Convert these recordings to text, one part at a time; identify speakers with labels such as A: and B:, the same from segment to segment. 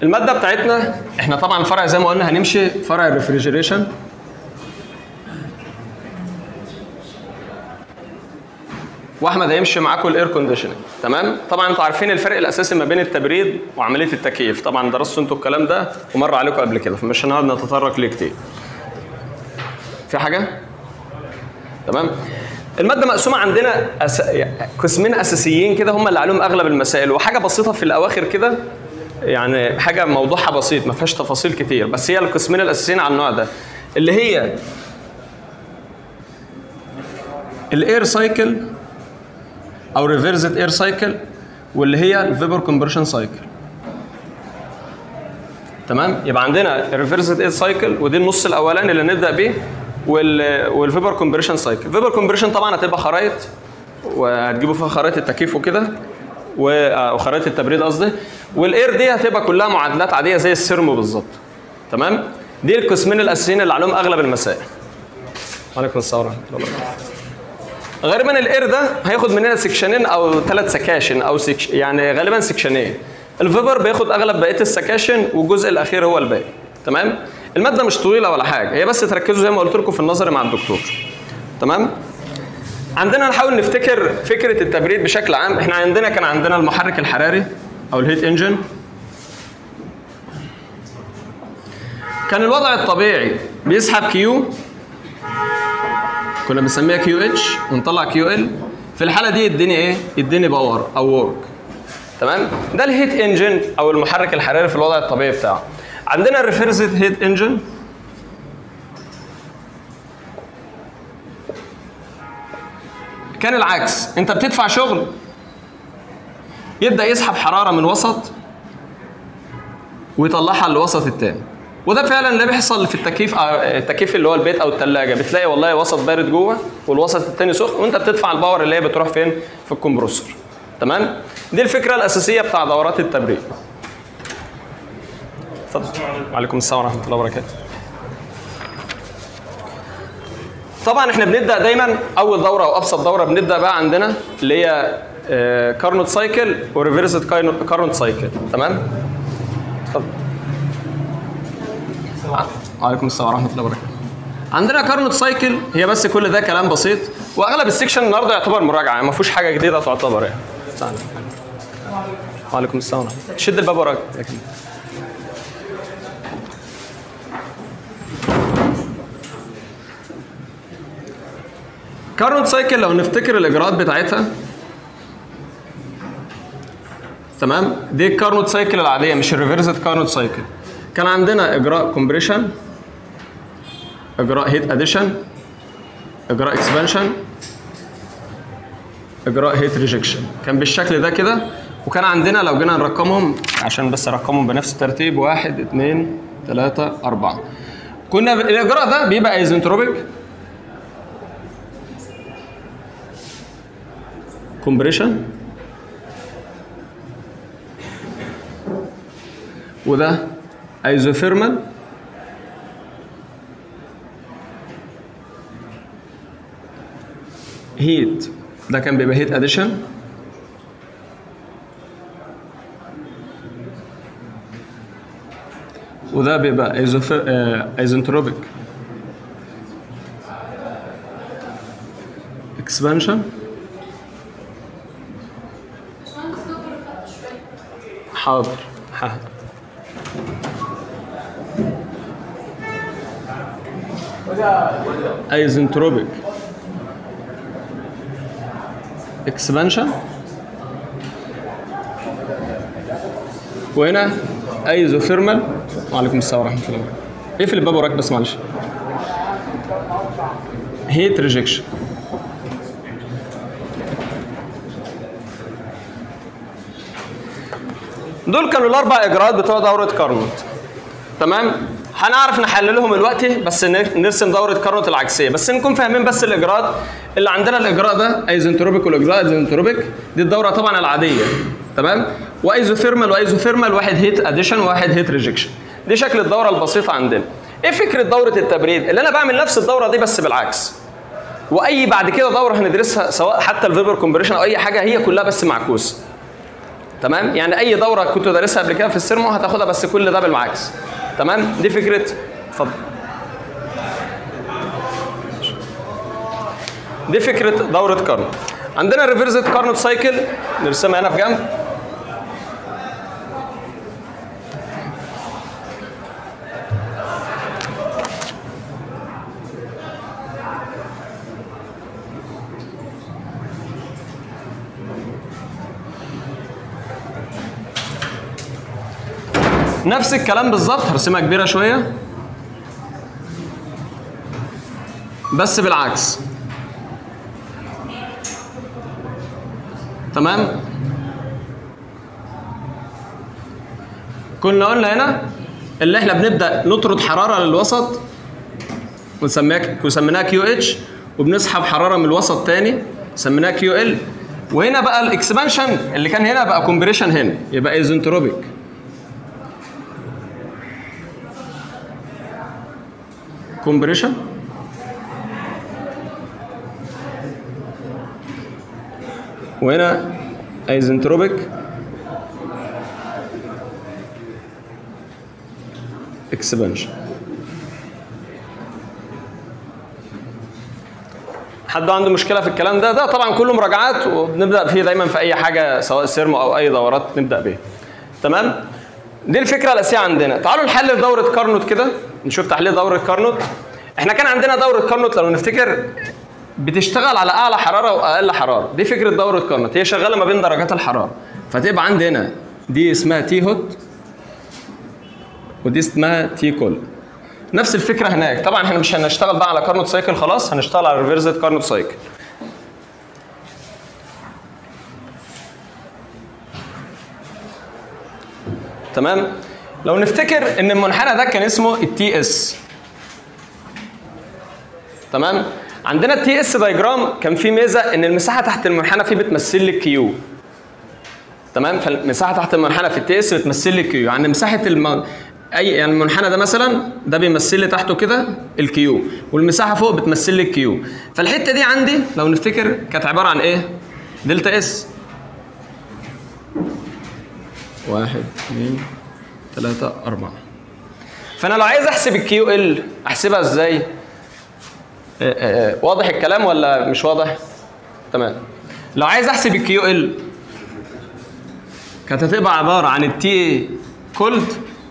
A: الماده بتاعتنا احنا طبعا فرع زي ما قلنا هنمشي فرع الريفريجريشن واحمد هيمشي معاكم الاير كونديشننج تمام طبعا انتوا عارفين الفرق الاساسي ما بين التبريد وعمليه التكييف طبعا درستوا انتوا الكلام ده ومر عليكم قبل كده فمش هنقعد نتطرق ليه كتير في حاجه تمام الماده مقسومه عندنا أس... قسمين اساسيين كده هم اللي عليهم اغلب المسائل وحاجه بسيطه في الاواخر كده يعني حاجه موضوعها بسيط ما فيهاش تفاصيل كتير بس هي القسمين الاساسيين على النوع ده اللي هي الاير سايكل او ريفرزد اير سايكل واللي هي الفيبر كومبريشن سايكل تمام يبقى عندنا الريفرزد اير سايكل ودي النص الاولاني اللي نبدا بيه وال والفيبر كومبريشن سايكل الفيبر كومبريشن طبعا هتبقى خرايط وهتجيبوا فيها خرائط التكييف وكده و- وخرائط التبريد قصدي والاير دي هتبقى كلها معادلات عاديه زي السيرمو بالظبط تمام دي القسمين الاساسيين اللي عليهم اغلب المسائل وعليكم السلام ورحمه الله وبركاته غالبا الاير ده هياخد مننا سكشنين او ثلاث سكاشن او سكش يعني غالبا سكشنين الفيبر بياخد اغلب بقيه السكاشن والجزء الاخير هو الباقي تمام الماده مش طويله ولا حاجه هي بس تركزوا زي ما قلت لكم في النظري مع الدكتور تمام عندنا نحاول نفتكر فكره التبريد بشكل عام احنا عندنا كان عندنا المحرك الحراري او الهيت انجن كان الوضع الطبيعي بيسحب كيو كنا بنسميها كيو اتش ونطلع كيو ال في الحاله دي يديني ايه يديني باور او ورك تمام ده الهيت انجن او المحرك الحراري في الوضع الطبيعي بتاعه عندنا الريفرزد هيت انجن كان العكس انت بتدفع شغل يبدا يسحب حراره من وسط ويطلعها للوسط التاني وده فعلا اللي بيحصل في التكييف آه، التكييف اللي هو البيت او الثلاجه بتلاقي والله وسط بارد جوه والوسط التاني سخن وانت بتدفع الباور اللي هي بتروح فين في الكمبرسور تمام دي الفكره الاساسيه بتاع دورات التبريد اتفضل وعليكم السلام ورحمه الله وبركاته طبعا احنا بنبدا دايما اول دوره او ابسط دوره بنبدا بقى عندنا اللي هي كارنوت سايكل وريفرسد كارنوت سايكل تمام اتفضل وعليكم السلام ورحمه الله وبركاته عندنا كارنوت سايكل هي بس كل ده كلام بسيط واغلب السكشن النهارده يعتبر مراجعه ما فيهوش حاجه جديده تعتبر يعني تعال. وعليكم السلام ورحمه الله شد الباب وراك يا كريم. كارنوت سايكل لو نفتكر الاجراءات بتاعتها تمام دي الكارنوت سايكل العاديه مش الريفرسد كارنوت سايكل كان عندنا اجراء كومبريشن اجراء هيت اديشن اجراء اكسبانشن اجراء هيت ريجكشن كان بالشكل ده كده وكان عندنا لو جينا نرقمهم عشان بس ارقمهم بنفس الترتيب واحد اثنين ثلاثة أربعة كنا ب- الإجراء ده بيبقى ايزنتروبيك كومبريشن وده ايزوثيرمال هيت ده كان بيبقى هيت اديشن وده بيبقى ايزوفير ايزنتروبيك اكسبانشن حاضر حاضر ايزنتروبيك اكسبانشن وهنا ايزوثيرمال وعليكم السلام ورحمه الله وبركاته اقفل الباب وراك بس معلش هيت ريجكشن دول كانوا الاربع اجراءات بتوع دوره كارنوت تمام هنعرف نحللهم دلوقتي بس نر- نرسم دوره كارنوت العكسيه بس نكون فاهمين بس الاجراءات اللي عندنا الاجراء ده ايزنتروبيك والاجراء ايزنتروبيك دي الدوره طبعا العاديه تمام وايزوثيرمال وايزوثيرمال واحد هيت اديشن وواحد هيت ريجكشن دي شكل الدوره البسيطه عندنا ايه فكره دوره التبريد اللي انا بعمل نفس الدوره دي بس بالعكس واي بعد كده دوره هندرسها سواء حتى الفيبر كومبريشن او اي حاجه هي كلها بس معكوسه تمام يعني اي دوره كنت دارسها قبل كده في السيرمو هتاخدها بس كل ده بالعكس تمام دي فكره اتفضل دي فكره دوره كارنوت عندنا ريفرزد كارنوت سايكل نرسمها هنا في جنب نفس الكلام بالظبط هرسمها كبيره شويه بس بالعكس تمام كنا قلنا هنا اللي احنا بنبدا نطرد حراره للوسط ونسميها وسميناها كيو اتش وبنسحب حراره من الوسط تاني سميناها كيو ال وهنا بقى الاكسبانشن اللي كان هنا بقى كومبريشن هنا يبقى ايزنتروبيك كومبريشن وهنا ايزنتروبيك اكسبانشن حد عنده مشكله في الكلام ده ده طبعا كله مراجعات وبنبدا فيه دايما في اي حاجه سواء سيرمو او اي دورات نبدا بيها تمام دي الفكره الاساسيه عندنا تعالوا نحلل دوره كارنوت كده نشوف تحليل دوره كارنوت احنا كان عندنا دوره كارنوت لو نفتكر بتشتغل على اعلى حراره واقل حراره دي فكره دوره كارنوت هي شغاله ما بين درجات الحراره فتبقى عندي هنا دي اسمها تي هوت ودي اسمها تي كول نفس الفكره هناك طبعا احنا مش هنشتغل بقى على كارنوت سايكل خلاص هنشتغل على ريفرزد كارنوت سايكل تمام لو نفتكر ان المنحنى ده كان اسمه التي اس تمام عندنا التي اس دايجرام كان فيه ميزه ان المساحه تحت المنحنى فيه بتمثل لي كيو تمام فالمساحه تحت المنحنى في التي اس بتمثل لي كيو يعني مساحه الم... اي يعني المنحنى ده مثلا ده بيمثل لي تحته كده الكيو والمساحه فوق بتمثل لي الكيو فالحته دي عندي لو نفتكر كانت عباره عن ايه دلتا اس واحد اثنين ثلاثة أربعة فأنا لو عايز أحسب الكيو ال أحسبها إزاي؟ آه، آه، واضح الكلام ولا مش واضح؟ تمام لو عايز أحسب الكيو ال كانت هتبقى عبارة عن التي كولد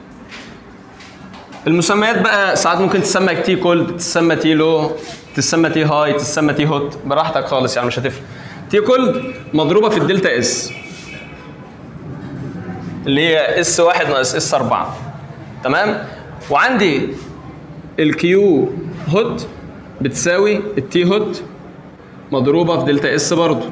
A: المسميات بقى ساعات ممكن تسمى تي كولد تسمى تي لو تسمى تي هاي تسمى تي هوت براحتك خالص يعني مش هتفرق تي كولد مضروبة في الدلتا اس اللي هي اس واحد ناقص اس اربعة تمام وعندي الكيو هوت بتساوي التي هوت مضروبة في دلتا اس برضو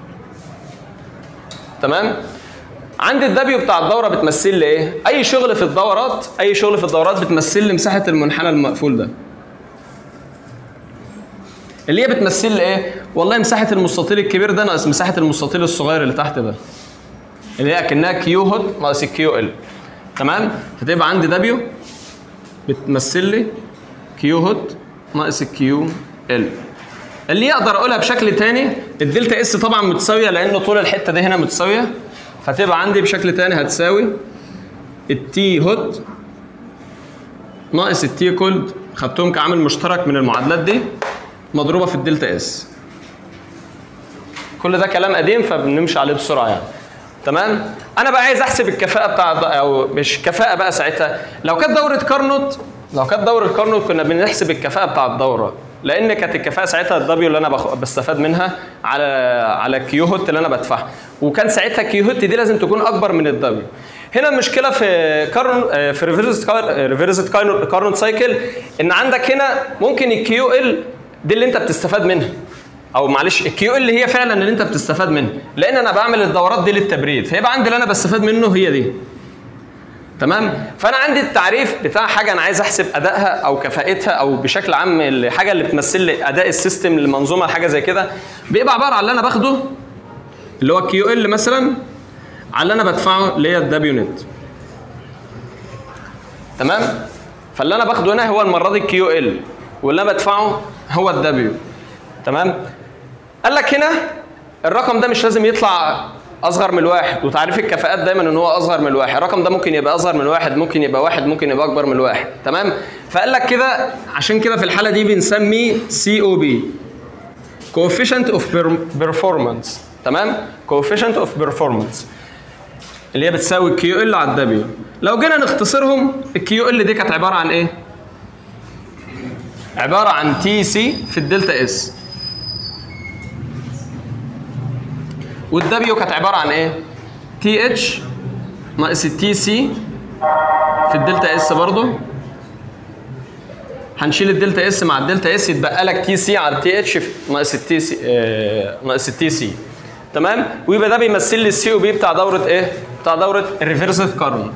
A: تمام عندي الدبليو بتاع الدوره بتمثل لي ايه؟ اي شغل في الدورات اي شغل في الدورات بتمثل لي مساحه المنحنى المقفول ده. اللي هي بتمثل لي ايه؟ والله مساحه المستطيل الكبير ده ناقص مساحه المستطيل الصغير اللي تحت ده. اللي هي اكنها كيو هوت ناقص الكيو ال. تمام؟ فتبقى عندي دبليو بتمثل لي كيو هوت ناقص الكيو ال. اللي اقدر اقولها بشكل تاني الدلتا اس طبعا متساويه لان طول الحته دي هنا متساويه فتبقى عندي بشكل تاني هتساوي التي هوت ناقص التي كولد خدتهم كعامل مشترك من المعادلات دي مضروبه في الدلتا اس كل ده كلام قديم فبنمشي عليه بسرعه يعني تمام انا بقى عايز احسب الكفاءه بتاع او مش كفاءه بقى ساعتها لو كانت دوره كارنوت لو كانت دوره كارنوت كنا بنحسب الكفاءه بتاع الدوره لان كانت الكفاءه ساعتها الدبليو اللي انا بخ... بستفاد منها على على كيو هوت اللي انا بدفعها وكان ساعتها كيو هوت دي لازم تكون اكبر من الدبليو هنا المشكله في كارن في ريفرس ريفرس كارنوت سايكل ان عندك هنا ممكن الكيو ال دي اللي انت بتستفاد منها او معلش الكيو ال هي فعلا اللي انت بتستفاد منها لان انا بعمل الدورات دي للتبريد فيبقى عندي اللي انا بستفاد منه هي دي تمام فانا عندي التعريف بتاع حاجه انا عايز احسب ادائها او كفاءتها او بشكل عام الحاجه اللي بتمثل لي اداء السيستم للمنظومه حاجه زي كده بيبقى عباره عن اللي انا باخده اللي هو الكيو ال مثلا على اللي انا بدفعه اللي هي الدبليو نت تمام فاللي انا باخده هنا هو المره دي الكيو ال واللي انا بدفعه هو الدبليو تمام قال لك هنا الرقم ده مش لازم يطلع اصغر من الواحد وتعريف الكفاءات دايما ان هو اصغر من الواحد الرقم ده ممكن يبقى اصغر من الواحد ممكن يبقى واحد ممكن يبقى اكبر من الواحد تمام فقال لك كده عشان كده في الحاله دي بنسميه سي او بي coefficient of per- performance تمام coefficient of performance اللي هي بتساوي الكيو ال على الدبليو لو جينا نختصرهم الكيو ال دي كانت عباره عن ايه عباره عن تي سي في الدلتا اس والدبليو كانت عباره عن ايه تي اتش ناقص التي سي في الدلتا اس برضو هنشيل الدلتا اس مع الدلتا اس يتبقى لك تي سي على التي اتش ناقص التي سي آه، ناقص التي سي تمام ويبقى ده بيمثل لي السي او بي بتاع دوره ايه بتاع دوره الريفرسيف كارنت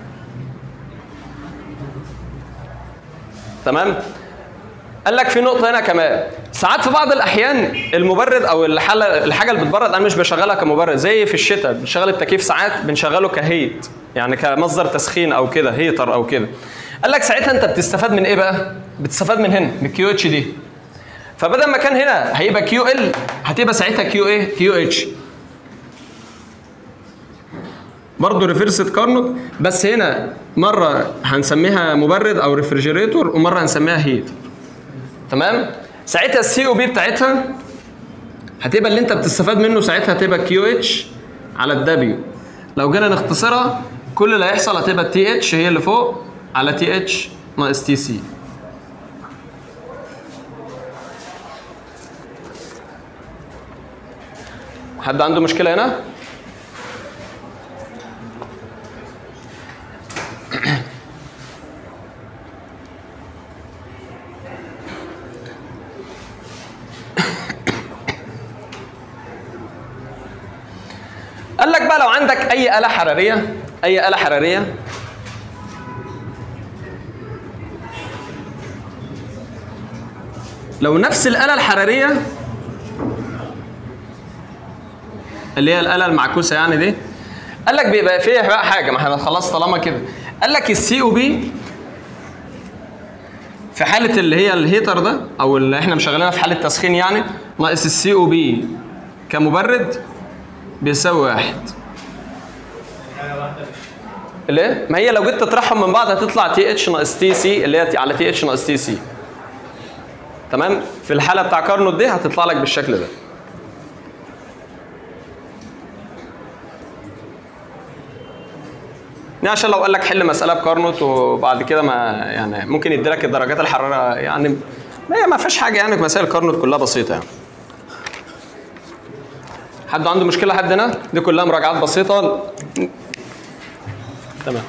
A: تمام قال لك في نقطه هنا كمان ساعات في بعض الاحيان المبرد او الحاله الحاجه اللي بتبرد انا مش بشغلها كمبرد زي في الشتاء بنشغل التكييف ساعات بنشغله كهيت يعني كمصدر تسخين او كده هيتر او كده قال لك ساعتها انت بتستفاد من ايه بقى بتستفاد من هنا من الكيو اتش دي فبدل ما كان هنا هيبقى كيو ال هتبقى ساعتها كيو ايه كيو اتش برضه ريفرسد كارنوت بس هنا مره هنسميها مبرد او ريفرجيريتور ومره هنسميها هيت تمام ساعتها السي او بي بتاعتها هتبقى اللي انت بتستفاد منه ساعتها هتبقى كيو اتش على الدبليو لو جينا نختصرها كل اللي هيحصل هتبقى تي اتش هي اللي فوق على تي اتش ناقص تي سي حد عنده مشكلة هنا؟ قال لك بقى لو عندك اي آلة حرارية اي آلة حرارية لو نفس الآلة الحرارية اللي هي الآلة المعكوسة يعني دي قال لك بيبقى فيها بقى حاجة ما احنا خلاص طالما كده قال لك السي او بي في حالة اللي هي الهيتر ده او اللي احنا مشغلينها في حالة تسخين يعني ناقص السي او بي كمبرد بيساوي واحد ليه؟ ما هي لو جيت تطرحهم من بعض هتطلع تي اتش ناقص تي سي اللي هي على تي اتش ناقص تي سي تمام؟ في الحالة بتاع كارنوت دي هتطلع لك بالشكل ده يعني عشان لو قال لك حل مسألة بكارنوت وبعد كده ما يعني ممكن يدي لك درجات الحرارة يعني ما هي ما فيش حاجة يعني في مسائل كارنوت كلها بسيطة يعني حد عنده مشكلة حد هنا؟ دي كلها مراجعات بسيطة تمام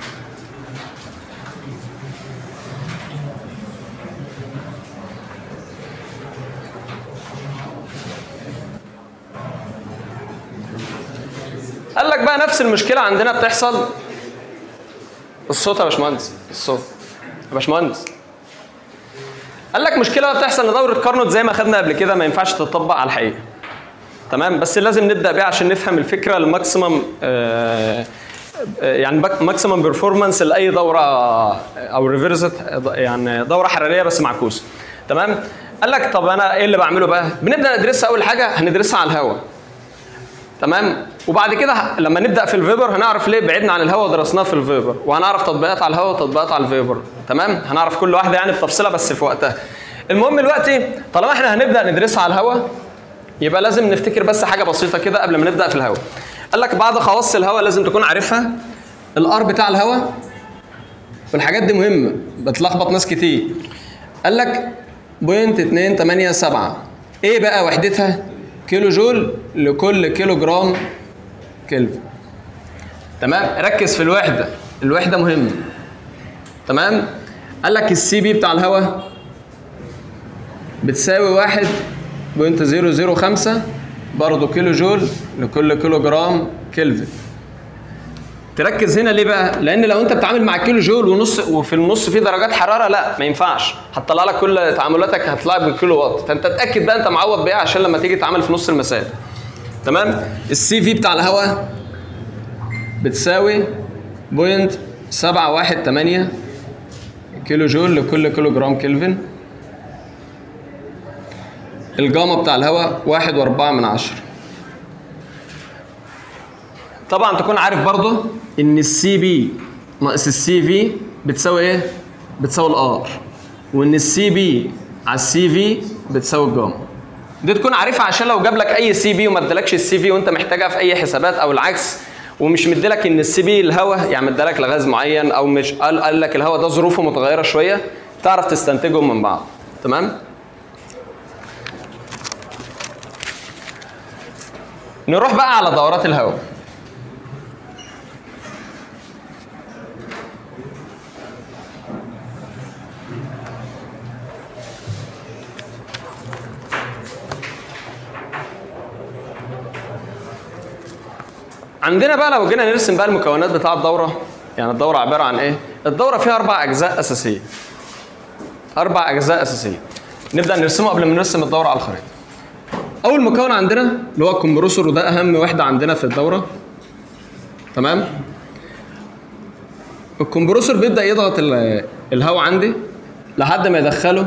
A: قال لك بقى نفس المشكلة عندنا بتحصل الصوت يا باشمهندس الصوت يا باشمهندس قال لك مشكلة بقى بتحصل ان دورة كارنوت زي ما خدنا قبل كده ما ينفعش تطبق على الحقيقة تمام بس لازم نبدا بيها عشان نفهم الفكره الماكسيمم آه يعني ماكسيمم بيرفورمانس لاي دوره او ريفرست يعني دوره حراريه بس معكوسه تمام قال لك طب انا ايه اللي بعمله بقى بنبدا ندرسها اول حاجه هندرسها على الهواء تمام وبعد كده لما نبدا في الفيبر هنعرف ليه بعدنا عن الهواء ودرسناه في الفيبر وهنعرف تطبيقات على الهواء وتطبيقات على الفيبر تمام هنعرف كل واحده يعني بتفصيلها بس في وقتها المهم دلوقتي طالما احنا هنبدا ندرسها على الهواء يبقى لازم نفتكر بس حاجه بسيطه كده قبل ما نبدا في الهواء قال لك بعض خواص الهواء لازم تكون عارفها الار بتاع الهواء والحاجات دي مهمه بتلخبط ناس كتير قال لك بوينت 2 8 7 ايه بقى وحدتها كيلو جول لكل كيلو جرام كلفن تمام ركز في الوحده الوحده مهمه تمام قال لك السي بي بتاع الهواء بتساوي واحد بوينت زيرو زيرو خمسة برضه كيلو جول لكل كيلو جرام كلفن تركز هنا ليه بقى؟ لأن لو أنت بتتعامل مع كيلو جول ونص وفي النص في درجات حرارة لا ما ينفعش هتطلع لك كل تعاملاتك هتطلع لك بالكيلو وات فأنت اتأكد بقى أنت معوض بإيه عشان لما تيجي تتعامل في نص المسائل تمام؟ السي في بتاع الهواء بتساوي بوينت سبعة واحد تمانية كيلو جول لكل كيلو جرام كلفن الجاما بتاع الهواء واحد واربعة من عشرة طبعا تكون عارف برضه ان السي بي ناقص السي في بتساوي ايه؟ بتساوي الار وان السي بي على السي في بتساوي الجاما دي تكون عارفها عشان لو جاب لك اي سي بي وما ادالكش السي في وانت محتاجها في اي حسابات او العكس ومش مديلك ان السي بي الهواء يعني مديلك لغاز معين او مش قال قال لك الهواء ده ظروفه متغيره شويه تعرف تستنتجهم من بعض تمام نروح بقى على دورات الهواء عندنا بقى لو جينا نرسم بقى المكونات بتاع الدوره يعني الدوره عباره عن ايه الدوره فيها اربع اجزاء اساسيه اربع اجزاء اساسيه نبدا نرسمه قبل ما نرسم الدوره على الخريطه اول مكون عندنا اللي هو الكمبرسور وده اهم وحده عندنا في الدوره تمام الكمبرسور بيبدا يضغط ال- الهواء عندي لحد ما يدخله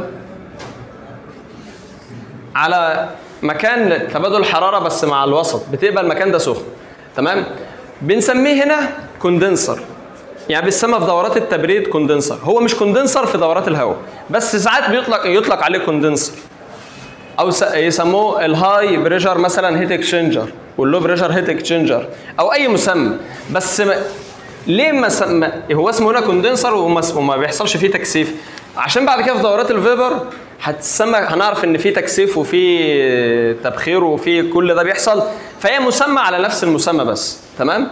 A: على مكان تبادل الحراره بس مع الوسط بتبقى المكان ده سخن تمام بنسميه هنا كوندنسر يعني بيسمى في دورات التبريد كوندنسر هو مش كوندنسر في دورات الهواء بس ساعات بيطلق يطلق عليه كوندنسر او س- يسموه الهاي بريشر مثلا هيت اكسشينجر واللو بريشر هيت اكسشينجر او اي مسمى بس ما ليه ما سم... هو اسمه هنا كوندنسر وما, اس- وما بيحصلش فيه تكثيف عشان بعد كده في دورات الفيبر هتسمى هنعرف ان في تكثيف وفي تبخير وفي كل ده بيحصل فهي مسمى على نفس المسمى بس تمام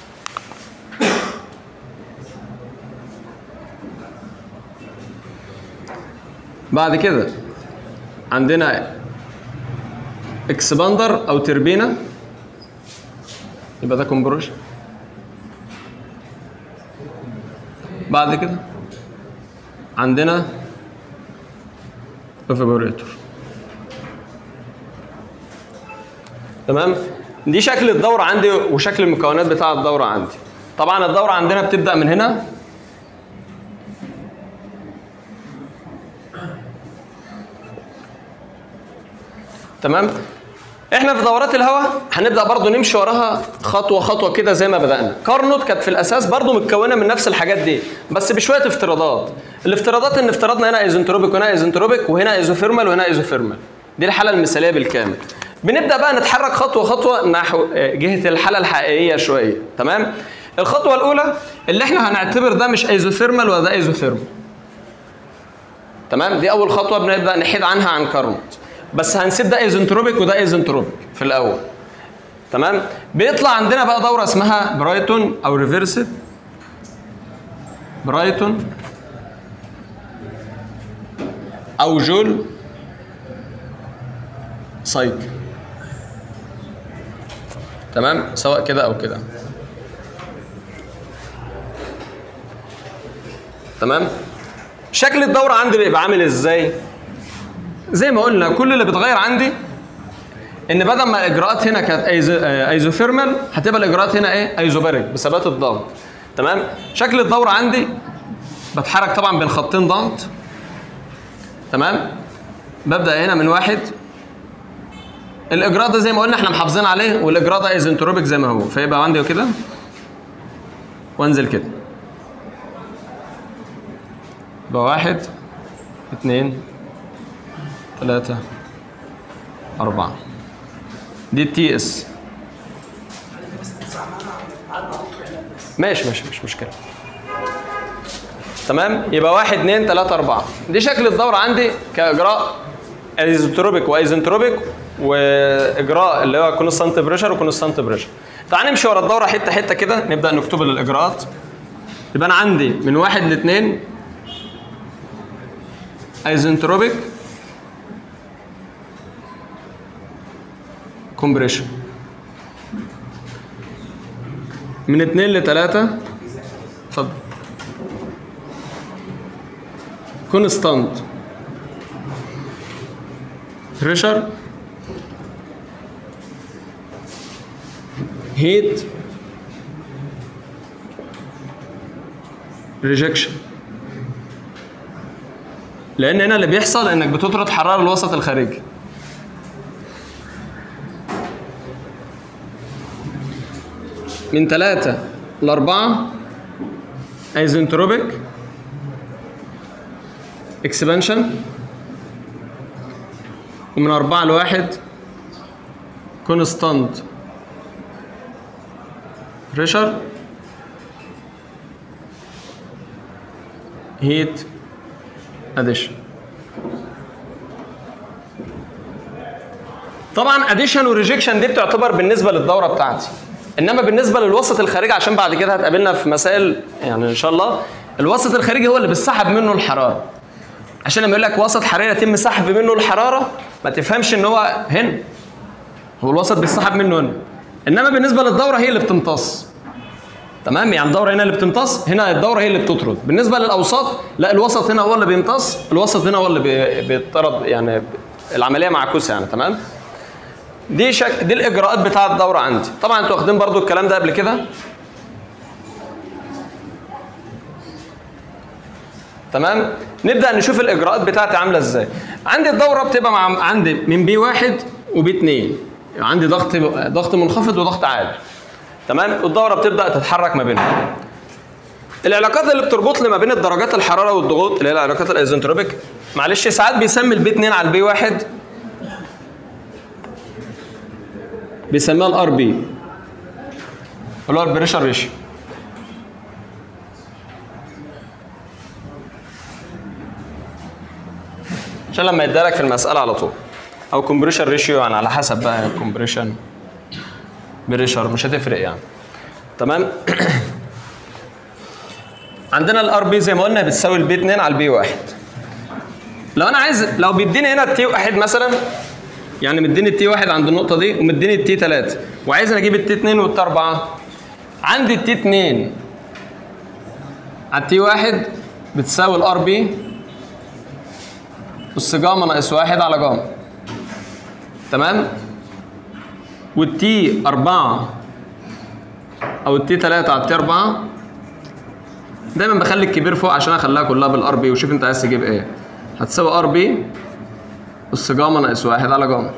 A: بعد كده عندنا اكسباندر او تربينه يبقى ده كومبروشن بعد كده عندنا ايفابوريتور تمام دي شكل الدوره عندي وشكل المكونات بتاع الدوره عندي طبعا الدوره عندنا بتبدا من هنا تمام احنا في دورات الهواء هنبدا برضو نمشي وراها خطوه خطوه كده زي ما بدانا كارنوت كانت في الاساس برضو متكونه من نفس الحاجات دي بس بشويه افتراضات الافتراضات ان افترضنا هنا ايزنتروبيك وهنا ايزنتروبيك وهنا ايزوثيرمال وهنا ايزوثيرمال دي الحاله المثاليه بالكامل بنبدا بقى نتحرك خطوه خطوه نحو آه، جهه الحاله الحقيقيه شويه تمام الخطوه الاولى اللي احنا هنعتبر ده مش ايزوثيرمال ولا ده ايزوثيرمال تمام دي اول خطوه بنبدا نحيد عنها عن كارنوت بس هنسيب ده ايزنتروبيك وده ايزنتروبيك في الاول تمام بيطلع عندنا بقى دوره اسمها برايتون او ريفرسد برايتون او جول سايكل تمام سواء كده او كده تمام شكل الدوره عندي بيبقى عامل ازاي زي ما قلنا كل اللي بيتغير عندي ان بدل ما الاجراءات هنا كانت أيزو آه، ايزوثيرمال هتبقى الاجراءات هنا ايه ايزوباريك بثبات الضغط تمام شكل الدوره عندي بتحرك طبعا بين خطين ضغط تمام ببدا هنا من واحد الاجراء ده زي ما قلنا احنا محافظين عليه والاجراء ده ايزنتروبيك زي ما هو فيبقى عندي كده وانزل كده يبقى واحد اثنين ثلاثة أربعة دي التي اس ماشي ماشي مش مشكلة تمام يبقى واحد اثنين ثلاثة أربعة دي شكل الدورة عندي كإجراء ايزوتروبيك وايزنتروبيك واجراء اللي هو كونستانت بريشر وكونستانت بريشر تعال نمشي ورا الدوره حته حته كده نبدا نكتب الاجراءات يبقى انا عندي من واحد لاثنين ايزنتروبيك كومبريشن من اتنين لتلاتة اتفضل كونستانت بريشر هيت ريجكشن لان هنا اللي بيحصل انك بتطرد حراره الوسط الخارجي من 3 ل 4 ايزنتروبيك اكسبانشن ومن 4 ل 1 كونستانت بريشر هيت اديشن طبعا اديشن وريجكشن دي بتعتبر بالنسبه للدوره بتاعتي انما بالنسبه للوسط الخارجي عشان بعد كده هتقابلنا في مسائل يعني ان شاء الله الوسط الخارجي هو اللي بيسحب منه الحراره عشان لما يقول لك وسط حراري يتم سحب منه الحراره ما تفهمش ان هو هنا هو الوسط بيسحب منه هنا انما بالنسبه للدوره هي اللي بتمتص تمام يعني الدوره هنا اللي بتمتص هنا الدوره هي اللي بتطرد بالنسبه للاوساط لا الوسط هنا هو اللي بيمتص الوسط هنا هو اللي بي- بيطرد يعني العمليه معكوسه يعني تمام دي شك... دي الاجراءات بتاعه الدوره عندي طبعا انتوا واخدين برضو الكلام ده قبل كده تمام نبدا نشوف الاجراءات بتاعتي عامله ازاي عندي الدوره بتبقى مع عندي من بي واحد وبي 2 يعني عندي ضغط ضغط منخفض وضغط عالي تمام والدوره بتبدا تتحرك ما بينهم العلاقات اللي بتربط لي ما بين الدرجات الحراره والضغوط اللي هي العلاقات الايزنتروبيك معلش ساعات بيسمي البي 2 على البي 1 بيسميها الار بي اللي هو البريشر ريشيو عشان لما يدالك في المساله على طول او كومبريشن ريشيو يعني على حسب بقى كومبريشن بريشر مش هتفرق يعني تمام عندنا الار بي زي ما قلنا بتساوي البي 2 على البي 1 لو انا عايز لو بيديني هنا التي 1 مثلا يعني مديني التي 1 عند النقطه دي ومديني التي 3 وعايز اجيب التي 2 والتي 4 عندي التي 2 على التي 1 بتساوي الار بي أس جاما ناقص واحد على جاما تمام والتي 4 او التي 3 على التي 4 دايما بخلي الكبير فوق عشان اخليها كلها بالار بي وشوف انت عايز تجيب ايه هتساوي ار بي أس جاما ناقص واحد على جاما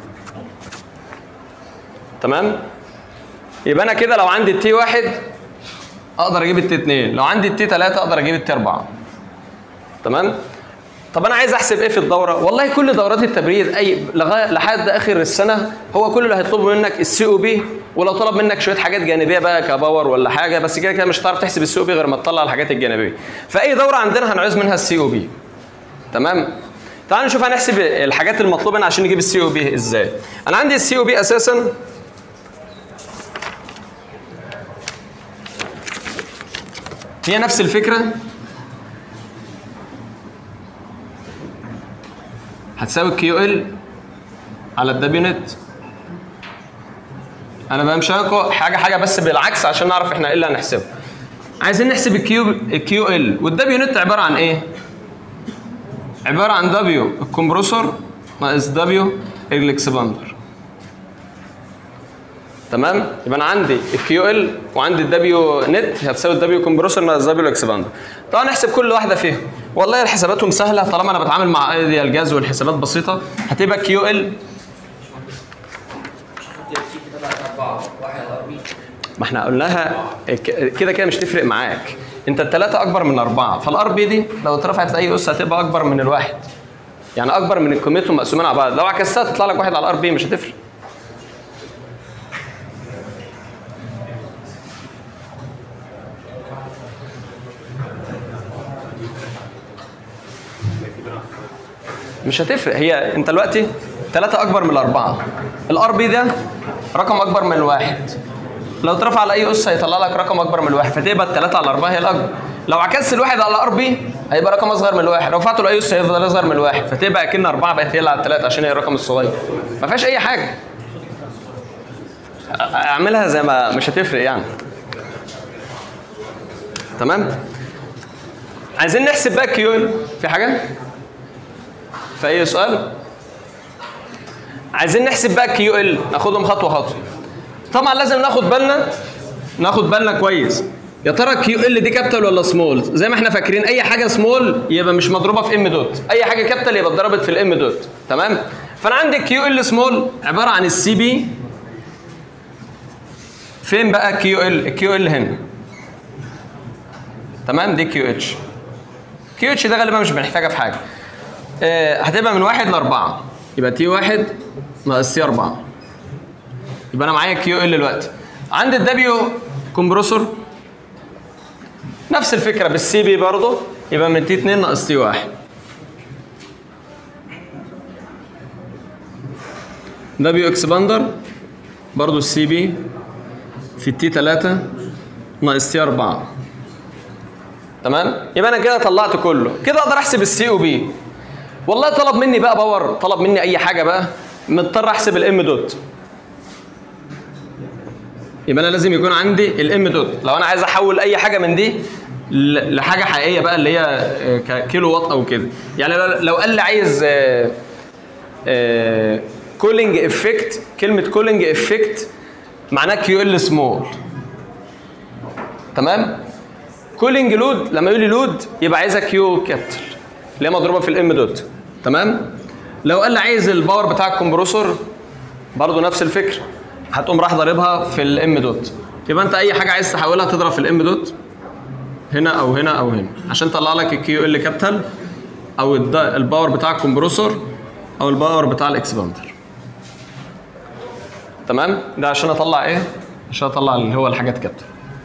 A: تمام يبقى انا كده لو عندي التي واحد اقدر اجيب التي 2 لو عندي التي 3 اقدر اجيب التي 4 تمام طب انا عايز احسب ايه في الدوره والله كل دورات التبريد اي لغايه لحد اخر السنه هو كل اللي هيطلبه منك السي او بي ولو طلب منك شويه حاجات جانبيه بقى كباور ولا حاجه بس كده كده مش هتعرف تحسب السي او بي غير ما تطلع الحاجات الجانبيه فاي دوره عندنا هنعوز منها السي او بي تمام تعالوا نشوف هنحسب الحاجات المطلوبه عشان نجيب السي او بي ازاي انا عندي السي او بي اساسا هي نفس الفكره هتساوي كيو ال على الدبليو نت انا بمشي لكم حاجه حاجه بس بالعكس عشان نعرف احنا ايه اللي هنحسبه عايزين نحسب الكيو الكيو ال والدبليو نت عباره عن ايه عباره عن دبليو الكمبرسور ناقص دبليو الاكسباندر تمام يبقى انا عندي الكيو ال وعندي الدبليو نت هتساوي الدبليو كومبرسور ناقص دبليو اكسباندر طبعا نحسب كل واحده فيهم والله حساباتهم سهله طالما انا بتعامل مع ايديال جاز والحسابات بسيطه هتبقى كيو ال ما احنا قلناها ك- كده كده مش تفرق معاك انت الثلاثه اكبر من اربعه فالار بي دي لو اترفعت لاي اس هتبقى اكبر من الواحد يعني اكبر من الكميتهم مقسومين على بعض لو عكستها تطلع لك واحد على الار بي مش هتفرق مش هتفرق هي انت دلوقتي ثلاثة أكبر من الأربعة الار بي ده رقم أكبر من الواحد لو اترفع على أي أس هيطلع لك رقم أكبر من الواحد فتبقى الثلاثة على الأربعة هي الأكبر لو عكست الواحد على ار بي هيبقى رقم أصغر من الواحد لو رفعته لأي أس هيفضل أصغر من الواحد فتبقى أكن أربعة بقت هي اللي على الثلاثة عشان هي الرقم الصغير ما فيهاش أي حاجة أ- اعملها زي ما مش هتفرق يعني تمام عايزين نحسب بقى كيو في حاجه في اي سؤال عايزين نحسب بقى كيو ال ناخدهم خطوه خطوه طبعا لازم ناخد بالنا ناخد بالنا كويس يا ترى كيو ال دي كابيتال ولا سمول زي ما احنا فاكرين اي حاجه سمول يبقى مش مضروبه في ام دوت اي حاجه كابيتال يبقى اتضربت في الام دوت تمام فانا عندي كيو ال سمول عباره عن السي بي فين بقى كيو ال الكيو ال هنا تمام دي كيو اتش كيو اتش ده غالبا مش بنحتاجها في حاجه آه هتبقى من واحد لاربعه يبقى تي واحد ناقص تي اربعه يبقى انا معايا كيو ال دلوقتي عند الدبليو كومبرسور نفس الفكره بالسي بي برضه يبقى من تي 2 ناقص تي 1 دبليو اكسباندر برضه السي بي في التي 3 ناقص تي 4 تمام يبقى انا كده طلعت كله كده اقدر احسب السي او بي والله طلب مني بقى باور طلب مني اي حاجه بقى مضطر احسب الام دوت يبقى انا لازم يكون عندي الام دوت لو انا عايز احول اي حاجه من دي ل- لحاجه حقيقيه بقى اللي هي آه، ككيلو وات او كده يعني لو- لو قال لي عايز كولينج افكت كلمه كولينج افكت معناها كيو ال سمول تمام كولينج لود لما يقول لي لود يبقى عايزها كيو كابيتال اللي هي مضروبه في الام دوت تمام لو قال لي عايز الباور بتاع الكمبرسور برضه نفس الفكره هتقوم راح ضاربها في الام دوت يبقى انت اي حاجه عايز تحولها تضرب في الام دوت هنا او هنا او هنا عشان تطلع لك الكيو ال كابيتال او الد- الباور بتاع الكمبرسور او الباور بتاع الاكسباندر تمام ده عشان اطلع ايه عشان اطلع اللي هو الحاجات كابيتال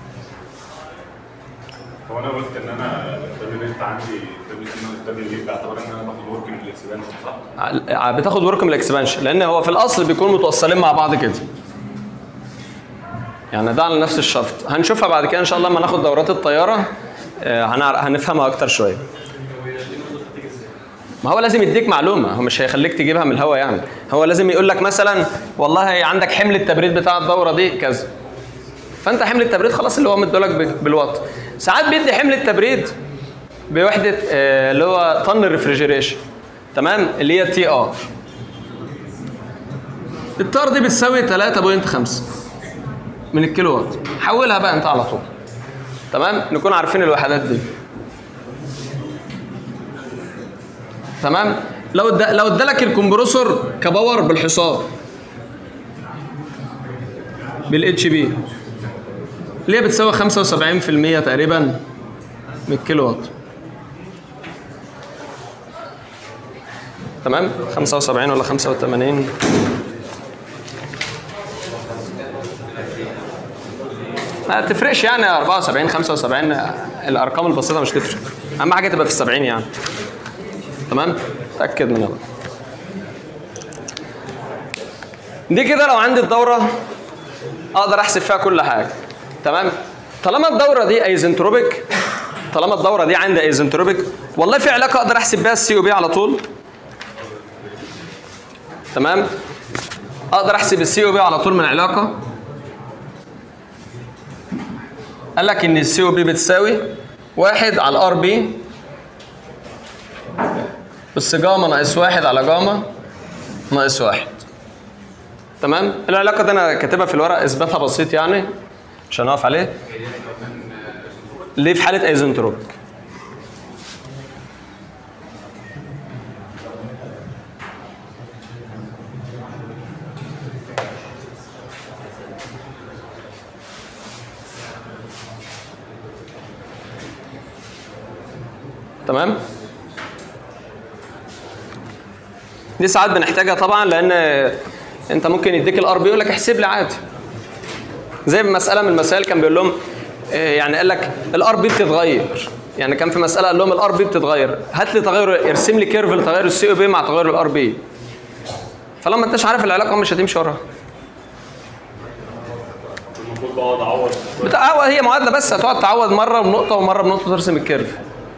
B: هو انا قلت ان انا الدبليو نت عندي الدبليو نت الدبليو نت باعتبار ان انا باخد ورك من الاكسبانشن صح؟
A: ع- بتاخد ورك من الاكسبانشن لان هو في الاصل بيكونوا متوصلين مع بعض كده يعني ده على نفس الشفط هنشوفها بعد كده ان شاء الله لما ناخد دورات الطياره آه، هنعر- هنفهمها اكتر شويه ما هو لازم يديك معلومه هو مش هيخليك تجيبها من الهوا يعني هو لازم يقول لك مثلا والله عندك حمل التبريد بتاع الدوره دي كذا فانت حمل التبريد خلاص اللي هو مديلك ب- بالوات ساعات بيدي حمل التبريد بوحده آه، اللي هو طن الريفريجريشن تمام اللي هي تي ار التار دي بتساوي 3.5 من الكيلو وات حولها بقى انت على طول تمام نكون عارفين الوحدات دي تمام لو اد... لو ادالك الكمبرسور كباور بالحصار بالاتش بي اللي هي بتساوي 75% تقريبا من الكيلو وات تمام 75 ولا 85 ما تفرقش يعني 74 75 الارقام البسيطه مش تفرق اهم حاجه تبقى في السبعين يعني تمام تاكد من هذا دي كده لو عندي الدوره اقدر احسب فيها كل حاجه تمام طالما الدوره دي ايزنتروبيك طالما الدوره دي عندي ايزنتروبيك والله في علاقه اقدر احسب بيها السي او بي على طول تمام اقدر احسب السي او بي على طول من علاقه قال لك ان السي او بي بتساوي واحد على الار بي بس جاما ناقص واحد على جاما ناقص واحد تمام العلاقه دي انا كاتبها في الورق اثباتها بسيط يعني عشان اقف عليه ليه في حاله ايزنتروبيك تمام دي ساعات بنحتاجها طبعا لان انت ممكن يديك الار بي يقول لك احسب لي عادي زي مساله من المسائل كان بيقول لهم آه، يعني قال لك الار بي بتتغير يعني كان في مساله قال لهم الار بي بتتغير هات لي تغير ارسم لي كيرف لتغير السي او بي مع تغير الار بي فلما انتش عارف العلاقه مش هتمشي وراها
B: المفروض بقعد اعوض
A: بتاع هو هي معادله بس هتقعد تعوض مره بنقطه ومره بنقطه ترسم الكيرف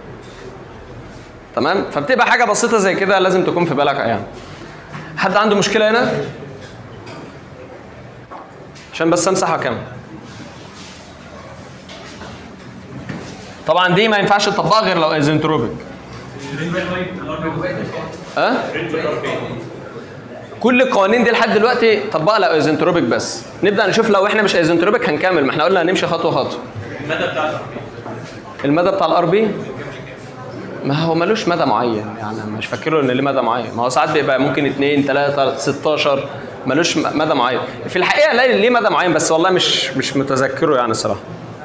A: تمام فبتبقى حاجه بسيطه زي كده لازم تكون في بالك يعني حد عنده مشكله هنا عشان بس امسح واكمل طبعا دي ما ينفعش تطبقها غير لو ايزنتروبيك ها كل القوانين دي لحد دلوقتي طبقها لو ايزنتروبيك بس نبدا نشوف لو احنا مش ايزنتروبيك هنكمل ما احنا قلنا هنمشي خطوه خطوه المدى بتاع الار بي ما هو ملوش مدى معين يعني مش فاكره ان ليه مدى معين ما هو ساعات بيبقى ممكن 2 3 16 ملوش م- مدى معين في الحقيقه لا ليه مدى معين بس والله مش مش متذكره يعني الصراحه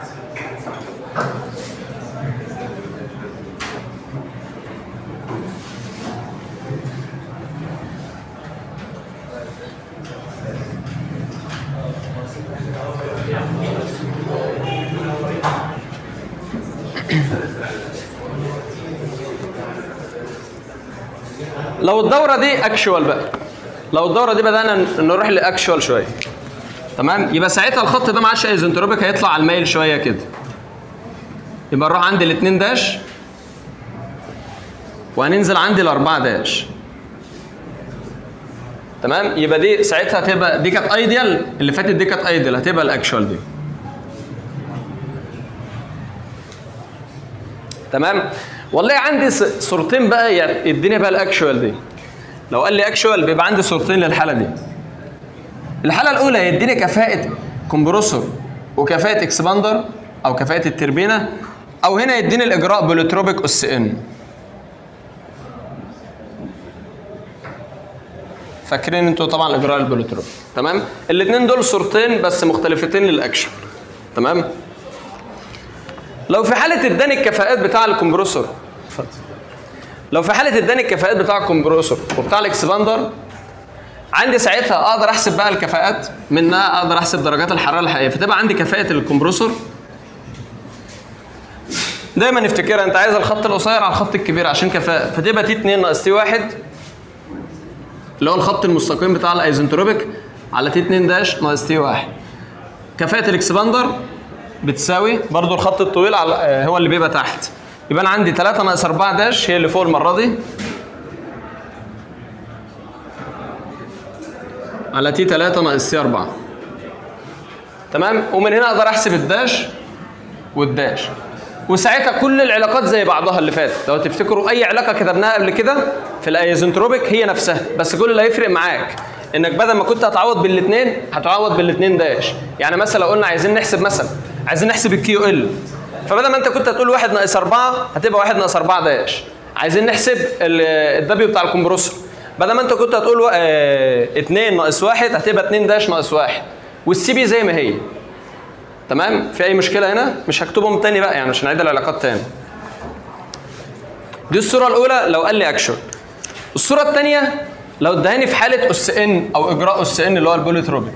A: لو الدوره دي اكشوال بقى لو الدوره دي بدانا ن- نروح لاكشوال شويه تمام يبقى ساعتها الخط ده ما عادش ايزنتروبيك هيطلع على الميل شويه كده يبقى نروح عند الاثنين داش وهننزل عند الاربعه داش تمام يبقى دي ساعتها هتبقى دي كانت ايديال اللي فاتت دي كانت ايديال هتبقى الاكشوال دي تمام والله عندي س- صورتين بقى يعني الدنيا بقى الاكشوال دي لو قال لي اكشوال بيبقى عندي صورتين للحاله دي الحاله الاولى يديني كفاءه كومبروسور وكفاءه اكسباندر او كفاءه التربينه او هنا يديني الاجراء بولوتروبيك اس ان فاكرين انتوا طبعا الاجراء البولوتروبيك تمام الاثنين دول صورتين بس مختلفتين للاكشن تمام لو في حاله اداني الكفاءات بتاع الكمبروسور اتفضل. لو في حاله اداني الكفاءات بتاع الكمبروسور وبتاع الاكسباندر عندي ساعتها اقدر احسب بقى الكفاءات منها اقدر احسب درجات الحراره الحقيقيه فتبقى عندي كفاءه الكمبروسور دايما نفتكرها انت عايز الخط القصير على الخط الكبير عشان كفاءه فتبقى تي 2 ناقص تي 1 اللي هو الخط المستقيم بتاع الايزنتروبيك على تي 2 داش ناقص تي 1 كفاءه الاكسباندر بتساوي برضو الخط الطويل على آه، هو اللي بيبقى تحت يبقى انا عندي 3 ناقص 4 داش هي اللي فوق المره دي على تي 3 ناقص تي 4 تمام ومن هنا اقدر احسب الداش والداش وساعتها كل العلاقات زي بعضها اللي فاتت لو تفتكروا اي علاقه كتبناها قبل كده في الايزنتروبيك هي نفسها بس كل اللي هيفرق معاك انك بدل ما كنت هتعوض بالاثنين هتعوض بالاثنين داش يعني مثلا لو قلنا عايزين نحسب مثلا عايزين نحسب الكيو ال فبدل ما انت كنت هتقول 1 ناقص 4 هتبقى 1 ناقص 4 داش عايزين نحسب الدبليو بتاع الكمبروسور بدل ما انت كنت هتقول 2 ناقص 1 هتبقى 2 داش ناقص 1 والسي بي زي ما هي تمام في اي مشكله هنا مش هكتبهم تاني بقى يعني مش هنعيد العلاقات تاني دي الصوره الاولى لو قال لي اكشن الصوره الثانيه لو ادهاني في حاله اس ان او اجراء اس ان اللي هو البوليتروبيك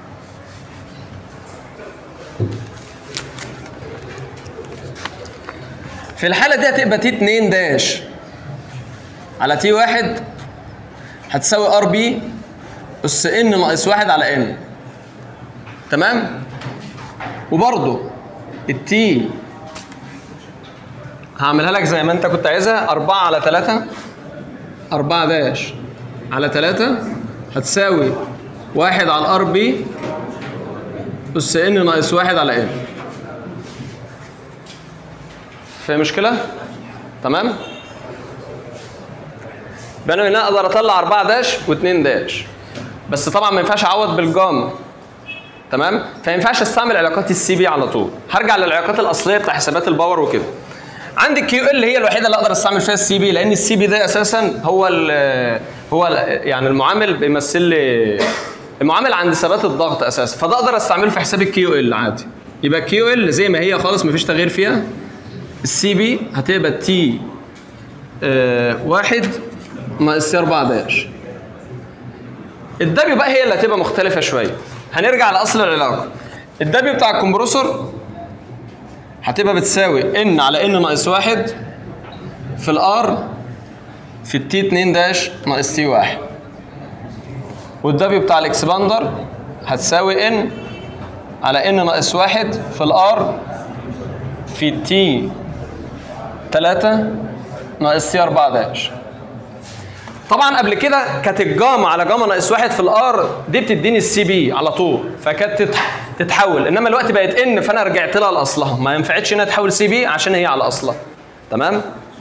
A: في الحاله دي هتبقى تي 2 داش على تي 1 هتساوي ار بي اس ان ناقص 1 على ان تمام وبرضه التي هعملها لك زي ما انت كنت عايزها 4 على 3 4 داش على 3 هتساوي 1 على الار بي اس ان ناقص 1 على ان في مشكله تمام يبقى انا هنا اقدر اطلع 4 داش و2 داش بس طبعا ما ينفعش اعوض بالجاما تمام فما ينفعش استعمل علاقات السي بي على طول هرجع للعلاقات الاصليه بتاع حسابات الباور وكده عندي الكيو ال هي الوحيده اللي اقدر استعمل فيها السي بي لان السي بي ده اساسا هو ال هو ال يعني المعامل بيمثل لي المعامل عند ثبات الضغط اساسا فده اقدر استعمله في حساب الكيو ال عادي يبقى الكيو ال زي ما هي خالص مفيش تغيير فيها السي بي هتبقى تي آه واحد ناقص تي 4 داش الدبليو بقى هي اللي هتبقى مختلفه شويه هنرجع لاصل العلاقه الدبليو بتاع الكمبروسور هتبقى بتساوي ان على ان ناقص واحد في الار في التي 2 داش ناقص تي 1 والدبليو بتاع الاكسباندر هتساوي ان على ان ناقص واحد في الار في تي 3 ناقص تي 4 داش طبعا قبل كده كانت الجاما على جاما ناقص واحد في الار دي بتديني السي بي على طول فكانت تت- تتحول انما الوقت بقت ان فانا رجعت لها لاصلها ما ينفعتش انها تحول سي بي عشان هي على اصلها تمام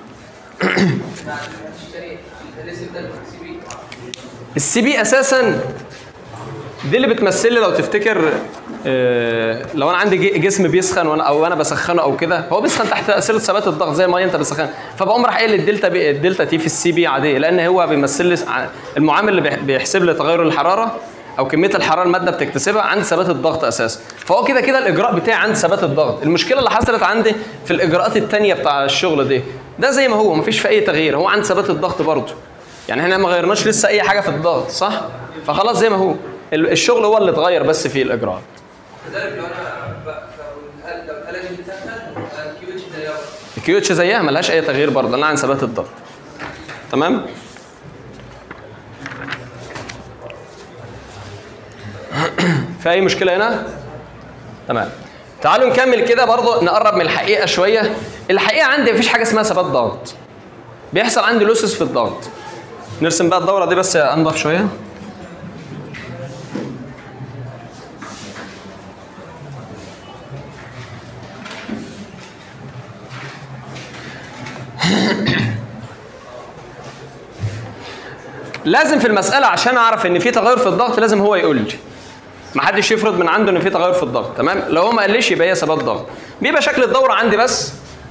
A: السي بي اساسا دي اللي بتمثل لي لو تفتكر آه، لو انا عندي ج- جسم بيسخن وانا او انا بسخنه او كده هو بيسخن تحت تاثير ثبات الضغط زي ما انت بتسخن فبقوم راح قايل الدلتا بي الدلتا تي في السي بي عاديه لان هو بيمثل لي ع- المعامل اللي بيح- بيحسب لي تغير الحراره او كميه الحراره الماده بتكتسبها عند ثبات الضغط اساسا فهو كده كده الاجراء بتاعي عند ثبات الضغط المشكله اللي حصلت عندي في الاجراءات الثانيه بتاع الشغل دي ده زي ما هو مفيش في اي تغيير هو عند ثبات الضغط برضه يعني احنا ما غيرناش لسه اي حاجه في الضغط صح فخلاص زي ما هو ال- الشغل هو اللي اتغير بس في الاجراءات
C: كذلك لو انا ب- لو هل- لو الآلة دي بتسخن الكيو اتش زيها
A: الكيو اتش زيها ملهاش اي تغيير برضه لانها عن ثبات الضغط تمام في اي مشكله هنا تمام تعالوا نكمل كده برضه نقرب من الحقيقه شويه الحقيقه عندي مفيش حاجه اسمها ثبات ضغط بيحصل عندي لوسس في الضغط نرسم بقى الدوره دي بس انضف شويه لازم في المساله عشان اعرف ان في تغير في الضغط لازم هو يقول لي ما حدش يفرض من عنده ان في تغير في الضغط تمام لو هو ما قاليش يبقى هي ثبات ضغط بيبقى شكل الدوره عندي بس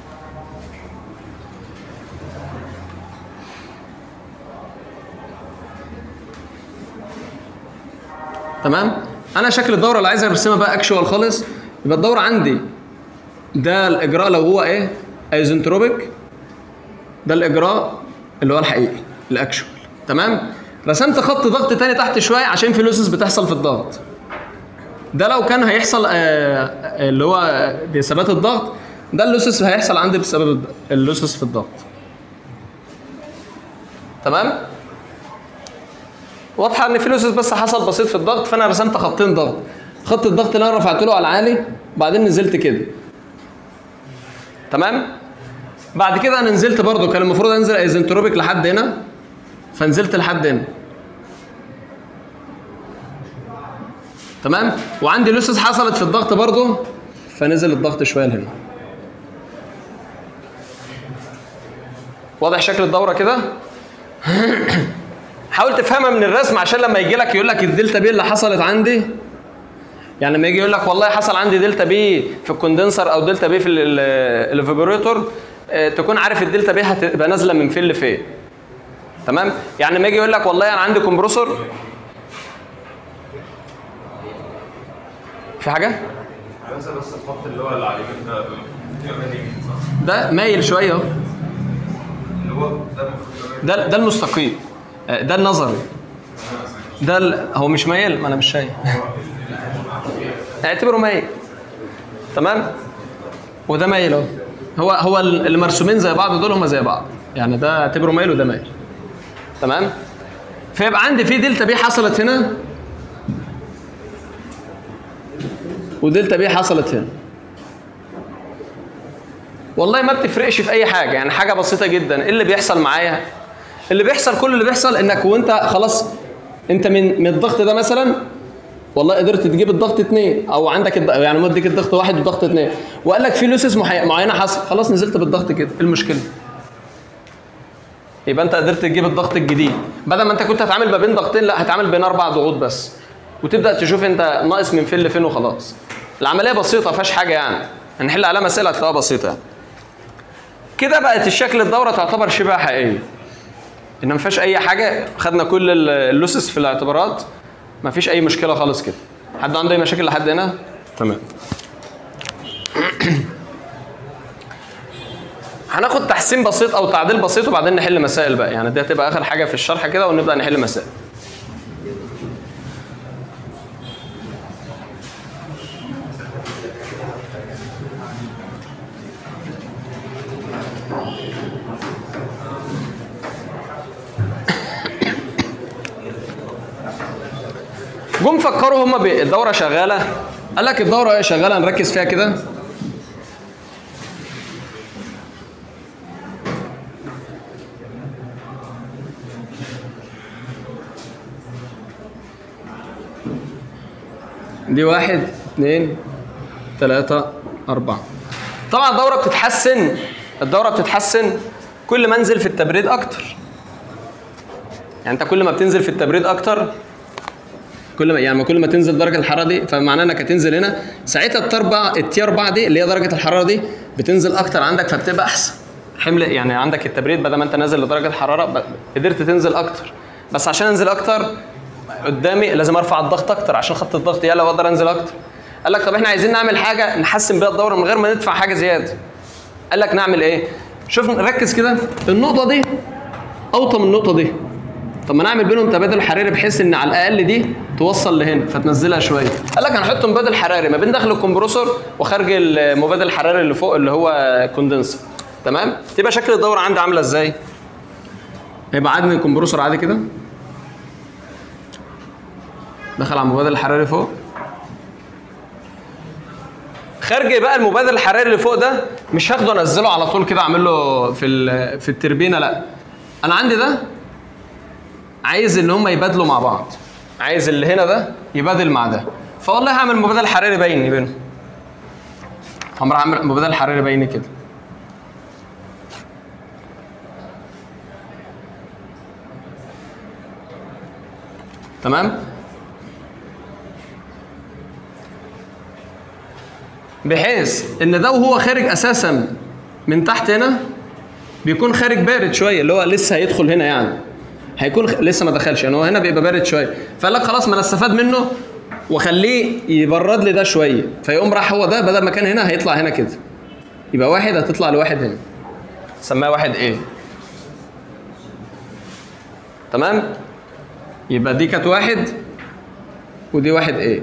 A: تمام انا شكل الدوره اللي عايز ارسمها بقى اكشوال خالص يبقى الدوره عندي ده الاجراء لو هو ايه ايزنتروبيك ده الاجراء اللي هو الحقيقي الاكشوال تمام رسمت خط ضغط تاني تحت شويه عشان في لوسس بتحصل في الضغط ده لو كان هيحصل آه، آه، اللي هو بثبات الضغط ده اللوسس هيحصل عندي بسبب الض- اللوسس في الضغط تمام واضحه ان في لوسس بس حصل بسيط في الضغط فانا رسمت خطين ضغط خط الضغط اللي انا رفعت له على العالي وبعدين نزلت كده تمام بعد كده انا نزلت برضو كان المفروض انزل ايزنتروبيك لحد هنا فنزلت لحد هنا تمام وعندي لوسس حصلت في الضغط برضو فنزل الضغط شويه لهنا واضح شكل الدوره كده حاول تفهمها من الرسم عشان لما يجي لك يقول لك الدلتا بي اللي حصلت عندي يعني لما يجي يقول لك والله حصل عندي دلتا بي في الكوندنسر او دلتا بي في الفيبريتور تكون عارف الدلتا بي هتبقى نازله من فين لفين تمام يعني لما يجي يقول لك والله انا عندي كومبرسور في حاجه
B: بس بس الخط اللي هو اللي على اليمين ده يبقى يمين صح؟
A: ده مايل شويه اهو
B: اللي هو ده المفروض
A: ده ده المستقيم آه، ده النظري ده ال... هو مش مايل ما انا مش شايف اعتبره مايل تمام وده مايل اهو هو هو ال- اللي مرسومين زي بعض دول هم زي بعض يعني ده اعتبره مايل وده مايل تمام فيبقى عندي في دلتا بي حصلت هنا ودلتا بي حصلت هنا والله ما بتفرقش في اي حاجه يعني حاجه بسيطه جدا ايه اللي بيحصل معايا اللي بيحصل كل اللي بيحصل انك وانت خلاص انت من من الضغط ده مثلا والله قدرت تجيب الضغط اثنين او عندك الض... يعني مديك الضغط واحد والضغط اثنين وقال لك في لوسس محي... معينه حصل خلاص نزلت بالضغط كده ايه المشكله يبقى انت قدرت تجيب الضغط الجديد بدل ما انت كنت هتعامل ما بين ضغطين لا هتعامل بين اربع ضغوط بس وتبدا تشوف انت ناقص من فين لفين وخلاص العمليه بسيطه ما فيهاش حاجه يعني هنحل عليها مسائل هتلاقيها بسيطه يعني. كده بقت الشكل الدوره تعتبر شبه حقيقيه ان ما فيهاش اي حاجه خدنا كل ال- اللوسس في الاعتبارات ما فيش اي مشكله خالص كده حد عنده اي مشاكل لحد هنا تمام هناخد تحسين بسيط او تعديل بسيط وبعدين نحل مسائل بقى يعني دي هتبقى اخر حاجه في الشرح كده ونبدا نحل مسائل جم فكروا هما بالدوره شغاله قال لك الدوره شغاله نركز فيها كده دي واحد اثنين ثلاثة أربعة طبعا الدورة بتتحسن الدورة بتتحسن كل ما انزل في التبريد أكتر يعني أنت كل ما بتنزل في التبريد أكتر كل ما يعني كل ما تنزل درجة الحرارة دي فمعناه إنك هتنزل هنا ساعتها التربع التي 4 دي اللي هي درجة الحرارة دي بتنزل أكتر عندك فبتبقى أحسن حمل يعني عندك التبريد بدل ما أنت نازل لدرجة حرارة ب- قدرت تنزل أكتر بس عشان أنزل أكتر قدامي لازم ارفع الضغط اكتر عشان خط الضغط يعلى واقدر انزل اكتر قال لك طب احنا عايزين نعمل حاجه نحسن بيها الدوره من غير ما ندفع حاجه زياده قال لك نعمل ايه شوف ركز كده النقطه دي اوطى من النقطه دي طب ما نعمل بينهم تبادل حراري بحيث ان على الاقل دي توصل لهنا فتنزلها شويه قال لك هنحط مبادل حراري ما بين داخل الكمبرسور وخارج المبادل الحراري اللي فوق اللي هو كوندنسر تمام تبقى شكل الدوره عندي عامله ازاي هيبقى عادي الكمبرسور عادي كده دخل على المبادل الحراري فوق خارج بقى المبادل الحراري اللي فوق ده مش هاخده انزله على طول كده اعمل له في ال- في التربينه لا انا عندي ده عايز ان هم يبادلوا مع بعض عايز اللي هنا ده يبادل مع ده فوالله هعمل مبادل حراري بيني بينهم هم هعمل مبادل حراري بيني كده تمام بحيث ان ده وهو خارج اساسا من تحت هنا بيكون خارج بارد شويه اللي هو لسه هيدخل هنا يعني هيكون خ... لسه ما دخلش يعني هو هنا بيبقى بارد شويه فقال لك خلاص ما انا استفاد منه واخليه يبرد لي ده شويه فيقوم راح هو ده بدل ما كان هنا هيطلع هنا كده يبقى واحد هتطلع لواحد هنا سماه واحد ايه تمام يبقى دي كانت واحد ودي واحد ايه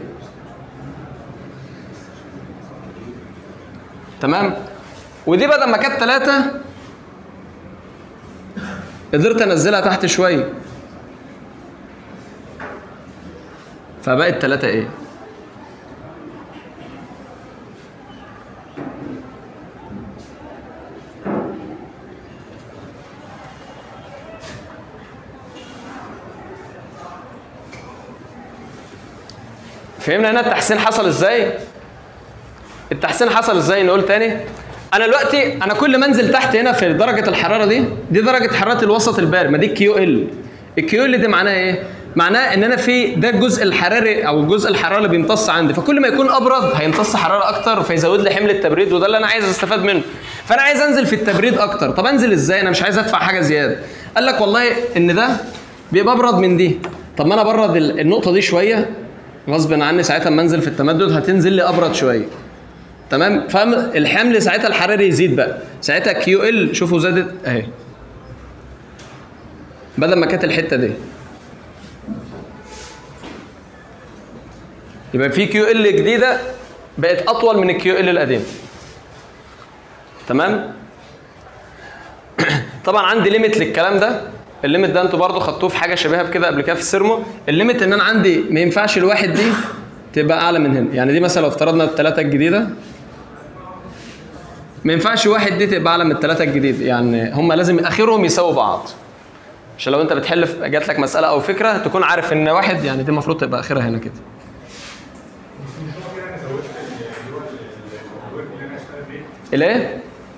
A: تمام ودي بدل ما كانت ثلاثة قدرت انزلها تحت شوية فبقت ثلاثة ايه فهمنا هنا التحسين حصل ازاي؟ التحسين حصل ازاي نقول تاني؟ انا دلوقتي انا كل ما انزل تحت هنا في درجه الحراره دي دي درجه حراره الوسط البارد ما دي كيو ال الكيو ال دي معناها ايه؟ معناه ان انا في ده الجزء الحراري او الجزء الحراره اللي بيمتص عندي فكل ما يكون ابرد هيمتص حراره اكتر فيزود لي حمل التبريد وده اللي انا عايز استفاد منه فانا عايز انزل في التبريد اكتر طب انزل ازاي انا مش عايز ادفع حاجه زياده قال لك والله ان ده بيبقى ابرد من دي طب ما انا ابرد ال- النقطه دي شويه غصب عني ساعتها لما انزل في التمدد هتنزل لي ابرد شويه تمام فالحمل ساعتها الحراري يزيد بقى ساعتها كيو ال شوفوا زادت اهي بدل ما كانت الحته دي يبقى في كيو ال جديده بقت اطول من الكيو ال القديم تمام طبعا عندي ليميت للكلام ده الليميت ده انتوا برضو خدتوه في حاجه شبيهه بكده قبل كده في السيرمو الليميت ان انا عندي ما ينفعش الواحد دي تبقى اعلى من هنا يعني دي مثلا لو افترضنا الثلاثه الجديده ما ينفعش واحد دي تبقى اعلى من الثلاثه الجديد يعني هم لازم اخرهم يساووا بعض عشان لو انت بتحل في- جات لك مساله او فكره تكون عارف ان واحد يعني دي المفروض تبقى اخرها هنا كده الايه؟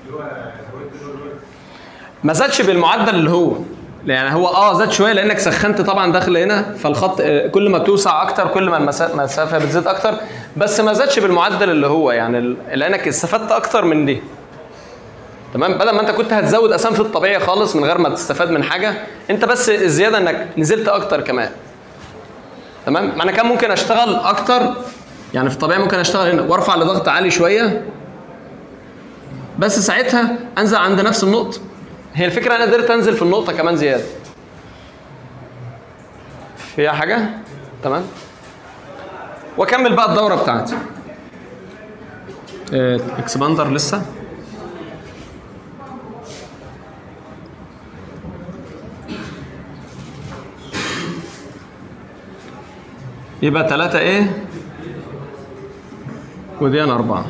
A: ما زادش بالمعدل اللي هو يعني هو اه زاد شويه لانك سخنت طبعا داخل هنا فالخط آه، كل ما بتوسع اكتر كل ما المسا- المسافه بتزيد اكتر بس ما زادش بالمعدل اللي هو يعني ال- لانك استفدت اكتر من دي تمام بدل ما انت كنت هتزود اسام في الطبيعي خالص من غير ما تستفاد من حاجه انت بس الزياده انك نزلت اكتر كمان تمام ما انا كان ممكن اشتغل اكتر يعني في الطبيعي ممكن اشتغل هنا وارفع لضغط عالي شويه بس ساعتها انزل عند نفس النقطه هي الفكره انا قدرت انزل في النقطه كمان زياده فيها حاجه تمام واكمل بقى الدوره بتاعتي آه، اكسباندر لسه يبقى ثلاثة ايه ودي انا أربعة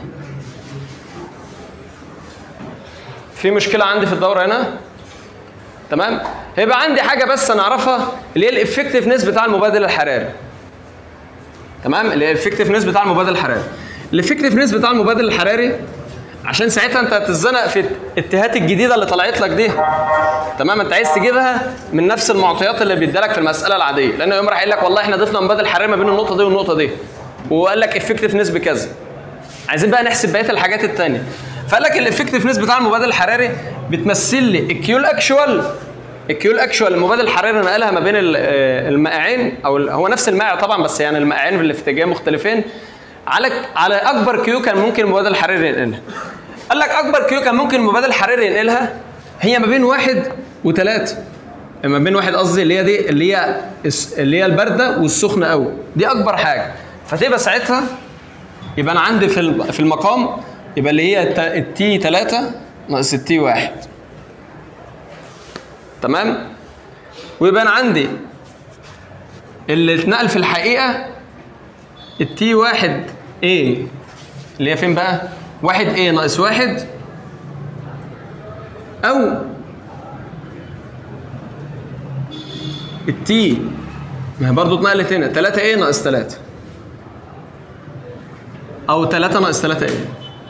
A: في مشكلة عندي في الدورة هنا تمام هيبقى عندي حاجة بس أنا أعرفها اللي هي الإفكتفنس بتاع المبادل الحراري تمام اللي هي الإفكتفنس بتاع المبادل الحراري الإفكتفنس بتاع المبادل الحراري عشان ساعتها انت هتتزنق في الاتهات الجديده اللي طلعت لك دي تمام انت عايز تجيبها من نفس المعطيات اللي بيدالك في المساله العاديه لانه يوم راح قايل لك والله احنا ضفنا مبادل حراري ما بين النقطه دي والنقطه دي وقال لك افكتفنس بكذا عايزين بقى نحسب بقيه الحاجات الثانيه فقال لك الافكتفنس بتاع المبادل الحراري بتمثل لي الكيو الاكشوال الكيو الاكشوال المبادل الحراري نقلها ما بين ال- آه، المائعين او ال- هو نفس المائع طبعا بس يعني المائعين في الاتجاه مختلفين على على اكبر كيو كان ممكن المبادل الحراري ينقلها قال لك اكبر كيو كان ممكن المبادل الحراري ينقلها هي ما بين واحد وثلاثه ما بين واحد قصدي اللي هي دي اللي هي الس- اللي هي البارده والسخنه قوي دي اكبر حاجه فتبقى ساعتها يبقى انا عندي في الم- في المقام يبقى اللي هي الت- التي 3 ناقص التي 1 تمام ويبقى انا عندي اللي اتنقل في الحقيقه التي 1 ايه اللي هي فين بقى؟ واحد ايه ناقص واحد او التي ما هي برضه اتنقلت هنا 3 ايه ناقص 3 او 3 ناقص 3 ايه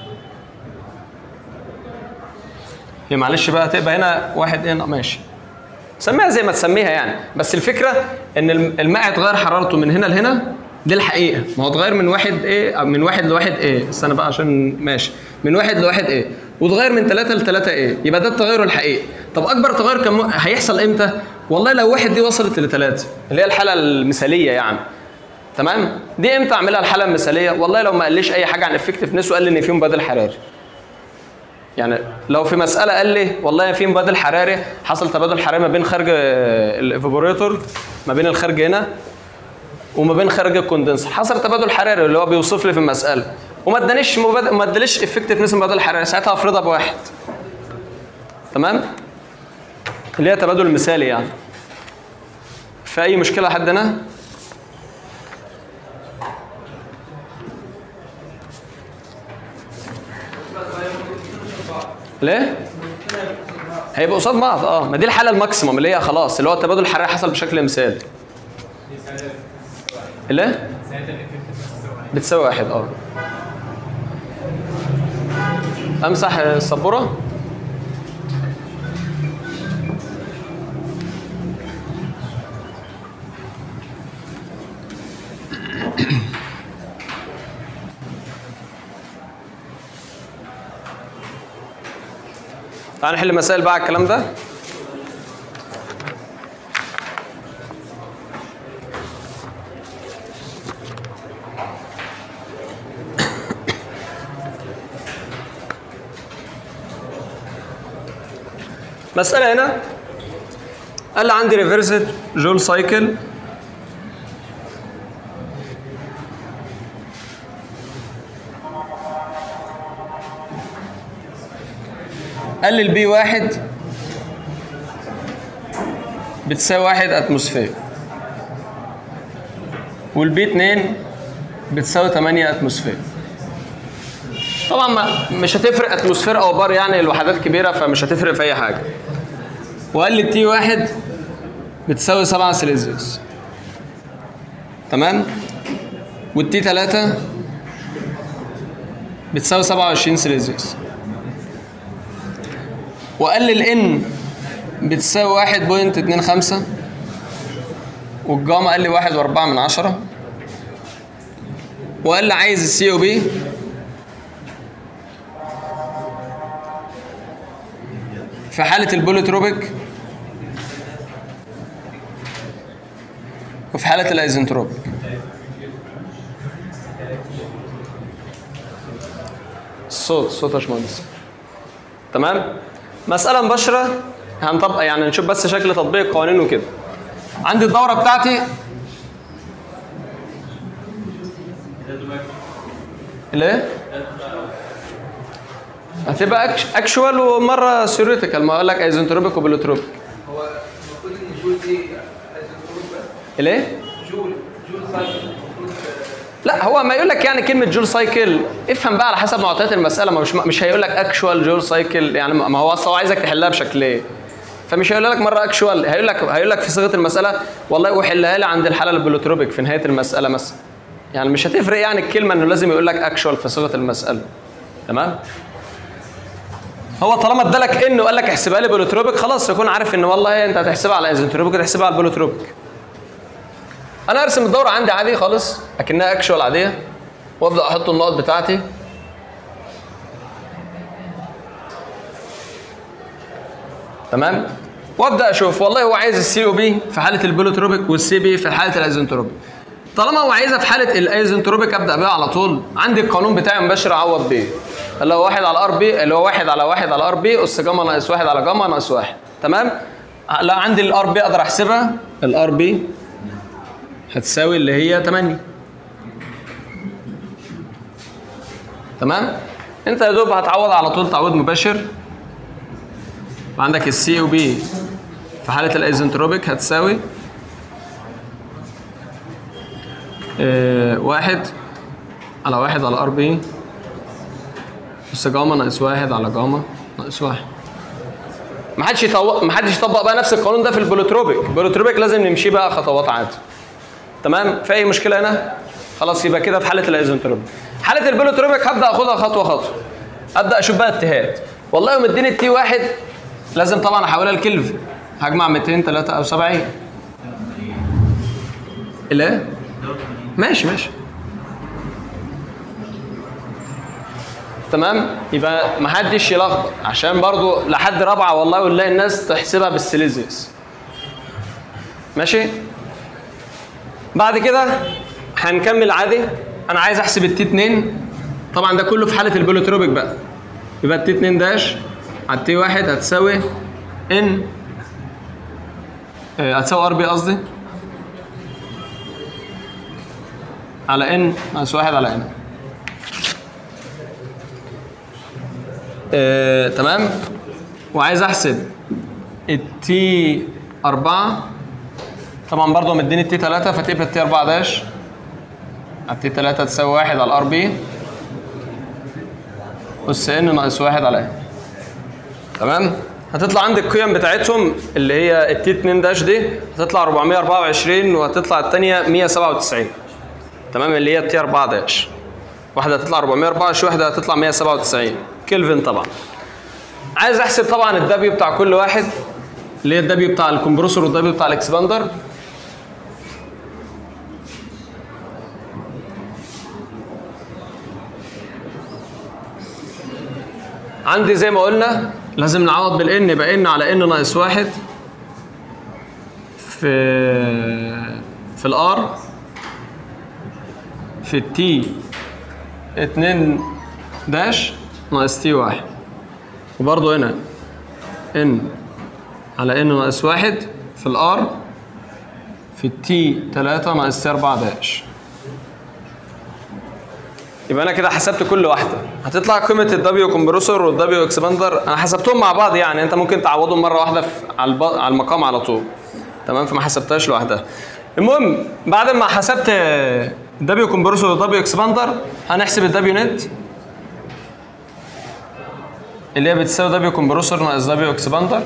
A: هي معلش بقى تبقى هنا واحد ايه ماشي سميها زي ما تسميها يعني بس الفكره ان الم- الماء اتغير حرارته من هنا لهنا دي الحقيقه ما هو اتغير من واحد ايه أو من واحد لواحد ايه استنى بقى عشان ماشي من واحد لواحد ايه واتغير من ثلاثة لثلاثة ايه يبقى ده التغير الحقيقي طب اكبر تغير كان م- هيحصل امتى والله لو واحد دي وصلت لثلاثة اللي هي الحاله المثاليه يعني تمام دي امتى اعملها الحاله المثاليه والله لو ما قاليش اي حاجه عن افكتفنس وقال لي ان في مبادل حراري يعني لو في مساله قال لي والله في مبادل حراري حصل تبادل حراري ما بين خارج الايفابوريتور ما بين الخارج هنا وما بين خارج الكوندنسر حصل تبادل حراري اللي هو بيوصف لي في المساله وما ادانيش مبادل ما اداليش افكتفنس مبادل حراري ساعتها افرضها بواحد تمام اللي هي تبادل مثالي يعني في اي مشكله لحد هنا ليه؟ هيبقوا قصاد بعض اه ما دي الحاله الماكسيموم اللي هي خلاص اللي هو التبادل الحراري حصل بشكل مثالي ليه؟ بتساوي واحد اه امسح السبوره تعال نحل مسائل بقى على الكلام ده مسألة هنا قال لي عندي ريفرسد جول سايكل قال لي البي واحد بتساوي واحد اتموسفير والبي اتنين بتساوي 8 اتموسفير طبعا ما مش هتفرق اتموسفير او بار يعني الوحدات كبيره فمش هتفرق في اي حاجه وقال لي التي واحد بتساوي 7 سيليزيوس تمام والتي 3 بتساوي 27 سيليزيوس وقال لي الان بتساوي 1.25 والجاما قال لي 1.4 من عشرة وقال لي عايز السي او بي في حالة البوليتروبيك وفي حالة الايزنتروبيك الصوت صوت يا باشمهندس تمام مسألة مباشرة هنطبق يعني نشوف بس شكل تطبيق القوانين وكده عندي الدورة بتاعتي ليه؟ هتبقى اكشوال ومره ثيوريتيكال ما اقول لك ايزنتروبيك وبلوتروبيك
C: هو المفروض ان جول دي ايزوتروب بس
A: ليه؟
C: جول جول سايكل المفروض
A: لا هو ما يقول لك يعني كلمه جول سايكل افهم بقى على حسب معطيات المساله ما مش مش هيقول لك اكشوال جول سايكل يعني ما هو اصلا هو عايزك تحلها بشكل ايه فمش هيقول لك مره اكشوال هيقول لك هيقول لك في صيغه المساله والله وحلها لي عند الحاله البلوتروبيك في نهايه المساله مثلا يعني مش هتفرق يعني الكلمه انه لازم يقول لك اكشوال في صيغه المساله تمام هو طالما ادالك ان وقال لك احسبها لي بلوتروبيك خلاص يكون عارف ان والله انت هتحسبها على ايزنتروبيك وتحسبها على البلوتروبيك انا ارسم الدوره عندي عادي خالص اكنها اكشوال عاديه وابدا احط النقط بتاعتي تمام وابدا اشوف والله هو عايز السي او بي في حاله البولوتروبيك والسي بي في حاله الايزنتروبيك طالما هو عايزها في حاله الايزنتروبيك ابدا بيها على طول عندي القانون بتاعي مباشر اعوض بيه اللي هو واحد على ار بي اللي هو واحد على واحد على ار بي اس جاما ناقص واحد على جاما ناقص واحد تمام لا عندي الار بي اقدر احسبها الار بي هتساوي اللي هي 8 تمام انت يا دوب هتعوض على طول تعويض مباشر وعندك السي او بي في حاله الايزنتروبيك هتساوي اه واحد على واحد على ار بي بس جاما ناقص واحد على جاما ناقص واحد ما حدش يطبق ما حدش يطبق بقى نفس القانون ده في البولوتروبيك البولوتروبيك لازم نمشي بقى خطوات عادي تمام في اي مشكله هنا خلاص يبقى كده في حاله الايزنتروبيك حاله البولوتروبيك هبدا اخدها خطوه خطوه ابدا اشوف بقى اتهاد والله يوم اديني التي واحد لازم طبعا احولها لكلفن هجمع 273 الايه ماشي ماشي تمام يبقى ما حدش يلخبط عشان برضو لحد رابعه والله ونلاقي الناس تحسبها بالسيليزيوس ماشي بعد كده هنكمل عادي انا عايز احسب التي 2 طبعا ده كله في حاله البولوتروبيك بقى يبقى التي 2 داش على التي 1 هتساوي ان آه، هتساوي ار بي قصدي على ان ناقص واحد على ان آه، تمام وعايز احسب التي 4 طبعا برضه مديني التي 3 فتبقى التي 4 داش التي 3 تساوي 1 على الار بي اس ان ناقص 1 على ان تمام هتطلع عندي القيم بتاعتهم اللي هي التي 2 داش دي هتطلع 424 وهتطلع الثانيه 197 تمام اللي هي التي 4 داش واحده هتطلع 424 واحده هتطلع 197 كلفن طبعا عايز احسب طبعا الدبليو بتاع كل واحد اللي هي الدبليو بتاع الكمبرسور والدبليو بتاع الاكسباندر عندي زي ما قلنا لازم نعوض بالان يبقى ان على ان ناقص واحد في في الار في التي 2 داش ناقص تي واحد وبرضه هنا ان على ان ناقص واحد في الار في التي 3 ناقص تي 4 داش يبقى انا كده حسبت كل واحده هتطلع قيمه الدبليو كومبرسور والدبليو اكسباندر انا حسبتهم مع بعض يعني انت ممكن تعوضهم مره واحده في على الب- على المقام على طول تمام فما حسبتهاش لوحدها المهم بعد ما حسبت الدبليو كومبرسور والدبليو اكسباندر هنحسب الدبليو نت اللي هي بتساوي دبليو كومبرسور ناقص دبليو اكسباندر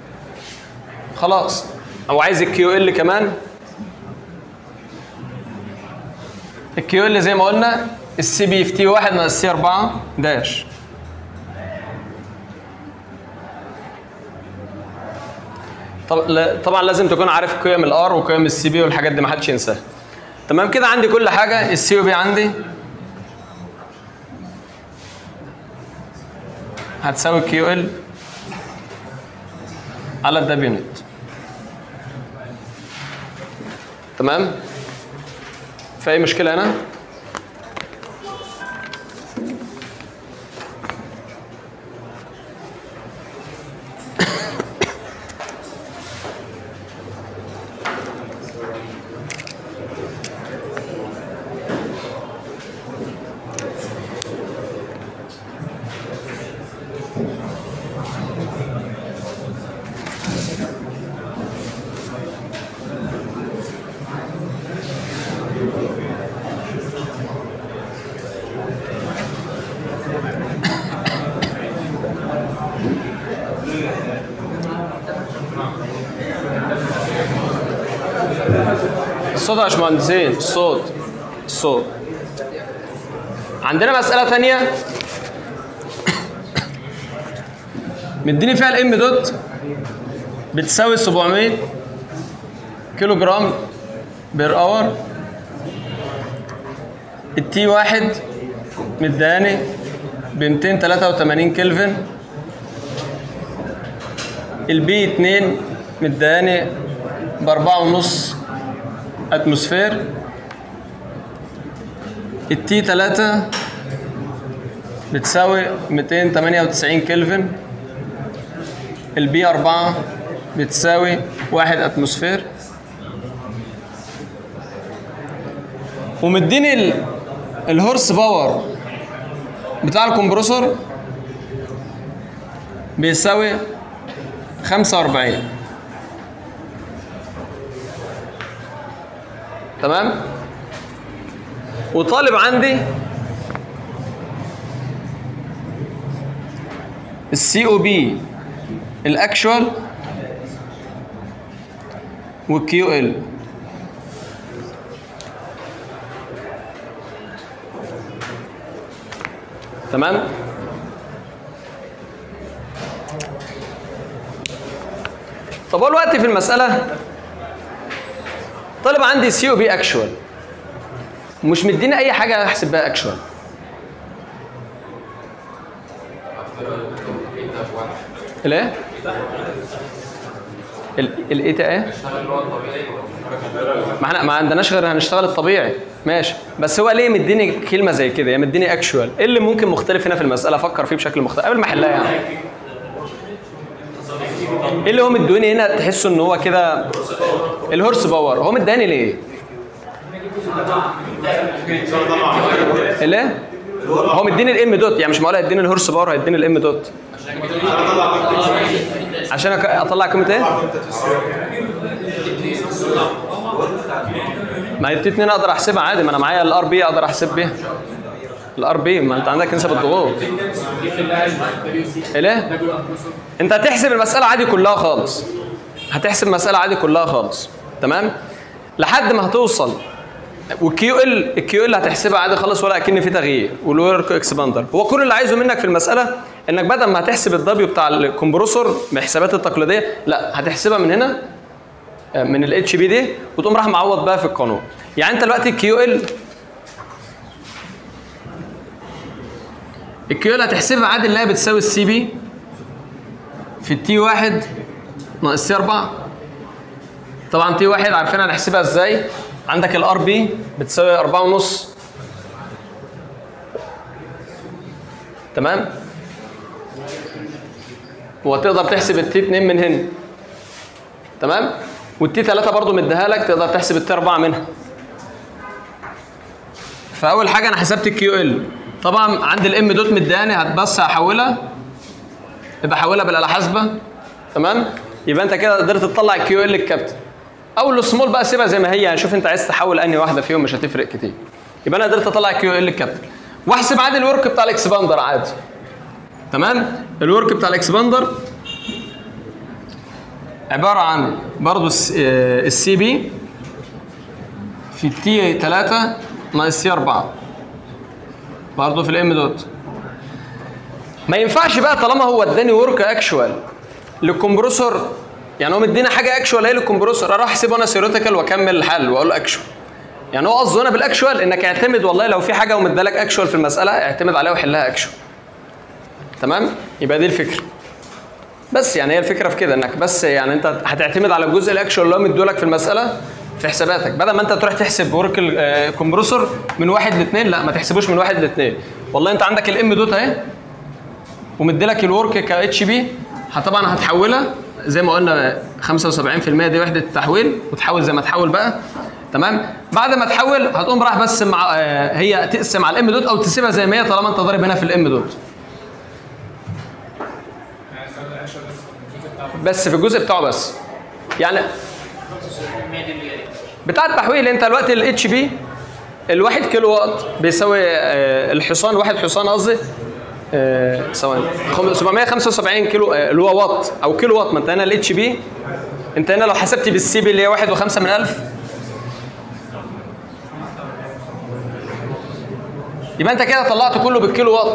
A: خلاص او عايز الكيو ال كمان الكيو ال زي ما قلنا السي بي في تي 1 ناقص سي 4 داش طب لا- طبعا لازم تكون عارف قيم الار وقيم السي بي والحاجات دي ما حدش ينساها تمام كده عندي كل حاجه السي او بي عندي هتساوي كيو ال على الدبليو نت تمام في اي مشكله هنا الصوت يا باشمهندسين الصوت الصوت عندنا مسألة تانية مديني فيها الام دوت بتساوي 700 كيلو جرام بير اور التي واحد مداني ب 283 كلفن البي 2 مداني بأربعة ونص أتموسفير التي تلاتة بتساوي 298 كلفن البي أربعة بتساوي واحد أتموسفير ومديني ال- الهورس باور بتاع الكمبرسور بيساوي 45 تمام وطالب عندي السي او بي الاكشوال والكيو ال تمام طب هو الوقت في المسألة طالب عندي سي او بي اكشوال مش مديني اي حاجة احسب بيها اكشوال الايه؟ الايه تا ايه؟ ما احنا ما عندناش غير هنشتغل الطبيعي ماشي بس هو ليه مديني كلمه زي كده يعني مديني اكشوال ايه اللي ممكن مختلف هنا في المساله افكر فيه بشكل مختلف قبل ما احلها يعني ايه اللي هو مدوني هنا تحسوا ان هو كده الهورس باور هو مداني ليه ليه هو مديني الام دوت يعني مش معقول هيديني الهورس باور هيديني الام دوت عشان أك- اطلع قيمه ايه ما هي التي 2 اقدر احسبها عادي ما انا معايا الار بي اقدر احسب بيها الار بي ما انت عندك نسب الضغوط ليه؟ انت هتحسب المساله عادي كلها خالص هتحسب المساله عادي كلها خالص تمام لحد ما هتوصل والكيو ال الكيو ال هتحسبها عادي خالص ولا اكن في تغيير والورك اكسباندر هو كل اللي عايزه منك في المساله انك بدل ما هتحسب الدبليو بتاع الكمبروسور بالحسابات التقليديه لا هتحسبها من هنا من الاتش بي دي وتقوم راح معوض بقى في القانون يعني انت دلوقتي الكيو ال الكيو ال هتحسبها عادي اللي هي بتساوي السي بي في التي واحد ناقص تي 4 طبعا تي واحد عارفين هنحسبها ازاي عندك الار بي بتساوي 4 ونص تمام وتقدر تحسب التي 2 من هنا تمام والتي 3 برضو مديها لك تقدر تحسب التي 4 منها فاول حاجه انا حسبت الكيو ال طبعا عند الام دوت مدياني هتبص هحولها يبقى احولها بالاله حاسبه تمام يبقى انت كده قدرت تطلع الكيو ال الكابتن او السمول بقى سيبها زي ما هي يعني شوف انت عايز تحول انهي واحده فيهم مش هتفرق كتير يبقى انا قدرت اطلع الكيو ال الكابتن واحسب عادي الورك بتاع الاكسباندر عادي تمام الورك بتاع الاكسباندر عباره عن برضو السي بي في التي 3 ناقص سي 4 برضه في الام دوت ما ينفعش بقى طالما هو اداني ورك اكشوال للكمبروسور يعني هو مدينا حاجه اكشوال هي للكمبروسور اروح احسبه انا ثيوريتيكال واكمل الحل واقول له اكشوال يعني هو قصده هنا بالاكشوال انك اعتمد والله لو في حاجه ومدالك اكشوال في المساله اعتمد عليها وحلها اكشوال تمام يبقى دي الفكره بس يعني هي الفكره في كده انك بس يعني انت هتعتمد على الجزء الاكشوال اللي هو مديهولك في المساله في حساباتك بدل ما انت تروح تحسب ورك الكمبروسور من واحد لاثنين لا ما تحسبوش من واحد لاثنين والله انت عندك الام دوت اهي ومديلك الورك ك اتش بي طبعا هتحولها زي ما قلنا 75% دي وحده التحويل وتحول زي ما تحول بقى تمام بعد ما تحول هتقوم رايح بس مع آه، هي تقسم على الام دوت او تسيبها زي ما هي طالما انت ضارب هنا في الام دوت بس في الجزء بتاعه بس يعني بتاع التحويل انت دلوقتي الاتش بي الواحد كيلو وات بيساوي آه، الحصان واحد حصان قصدي آه، ثواني خم- 775 كيلو آه، اللي هو وات او كيلو وات ما انت هنا الاتش بي انت هنا لو حسبت بالسي بي اللي هي واحد وخمسة من ألف يبقى انت كده طلعت كله بالكيلو وات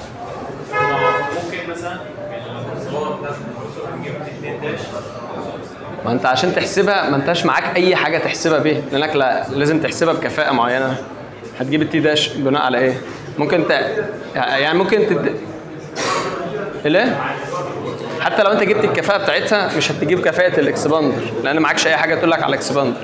D: ممكن مثلا الصور بتاعت البروسيسور نجيب اتنين داش
A: ما انت عشان تحسبها ما انتش معاك اي حاجه تحسبها بيها لانك لا لازم تحسبها بكفاءه معينه هتجيب التي داش بناء على ايه ممكن ت... يعني ممكن تد... ليه حتى لو انت جبت الكفاءه بتاعتها مش هتجيب كفاءه الاكسباندر لان معكش اي حاجه تقول لك على الاكسباندر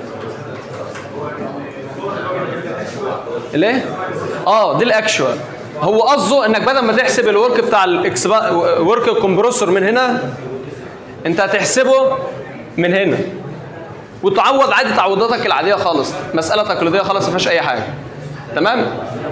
A: ليه؟ اه دي الاكشوال هو قصده انك بدل ما تحسب الورك بتاع الاكسبا ورك الكمبرسور من هنا انت هتحسبه من هنا وتعوض عادي تعويضاتك العاديه خالص مساله تقليديه خالص ما فيهاش اي حاجه تمام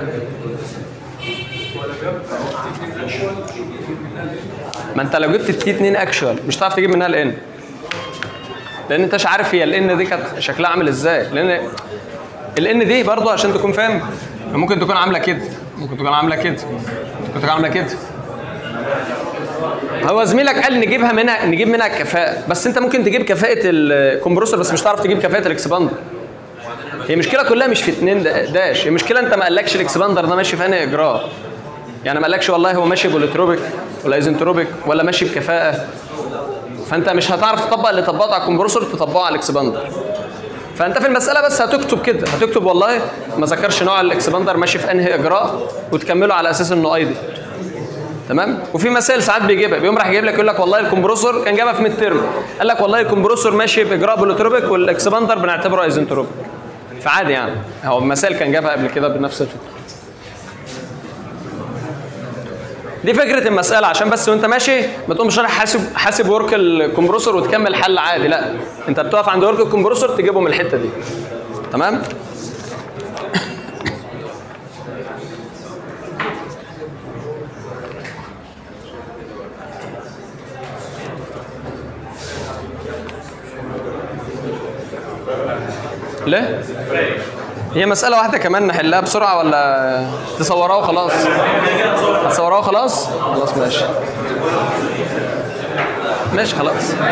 A: ما انت لو جبت التي 2 اكشوال مش هتعرف تجيب منها الان لان انت مش عارف هي الان دي كانت شكلها عامل ازاي لان الان دي برضه عشان تكون فاهم ممكن تكون عامله كده ممكن تكون عامله كده ممكن تكون عامله كده هو زميلك قال نجيبها منها نجيب منها الكفاءه بس انت ممكن تجيب كفاءه الكمبرسور بس مش هتعرف تجيب كفاءه الاكسباندر هي المشكله كلها مش في اتنين دا- داش هي المشكله انت ما قالكش الاكسباندر ده ماشي في انهي اجراء يعني ما قالكش والله هو ماشي بوليتروبيك ولا ايزنتروبيك ولا ماشي بكفاءه فانت مش هتعرف تطبق اللي طبقته على الكمبرسور تطبقه على الاكسباندر فانت في المساله بس هتكتب كده هتكتب والله ما ذكرش نوع الاكسباندر ماشي في انهي اجراء وتكمله على اساس انه ايدي تمام وفي مسائل ساعات بيجيبها بيقوم راح جايب لك يقول لك والله الكمبرسور كان جابها في ميد ترم قال لك والله الكمبرسور ماشي باجراء بوليتروبيك والاكسباندر بنعتبره ايزنتروبيك فعادي يعني هو مسائل كان جابها قبل كده بنفس الفكره دي فكره المساله عشان بس وانت ماشي ما تقومش رايح حاسب حاسب ورك الكمبرسور وتكمل حل عادي لا انت بتقف عند ورك الكمبرسور تجيبه من الحته دي تمام ليه؟ هي مسألة واحدة كمان نحلها بسرعة ولا تصوروها وخلاص؟ هتصوروها وخلاص؟ خلاص ماشي. ماشي خلاص.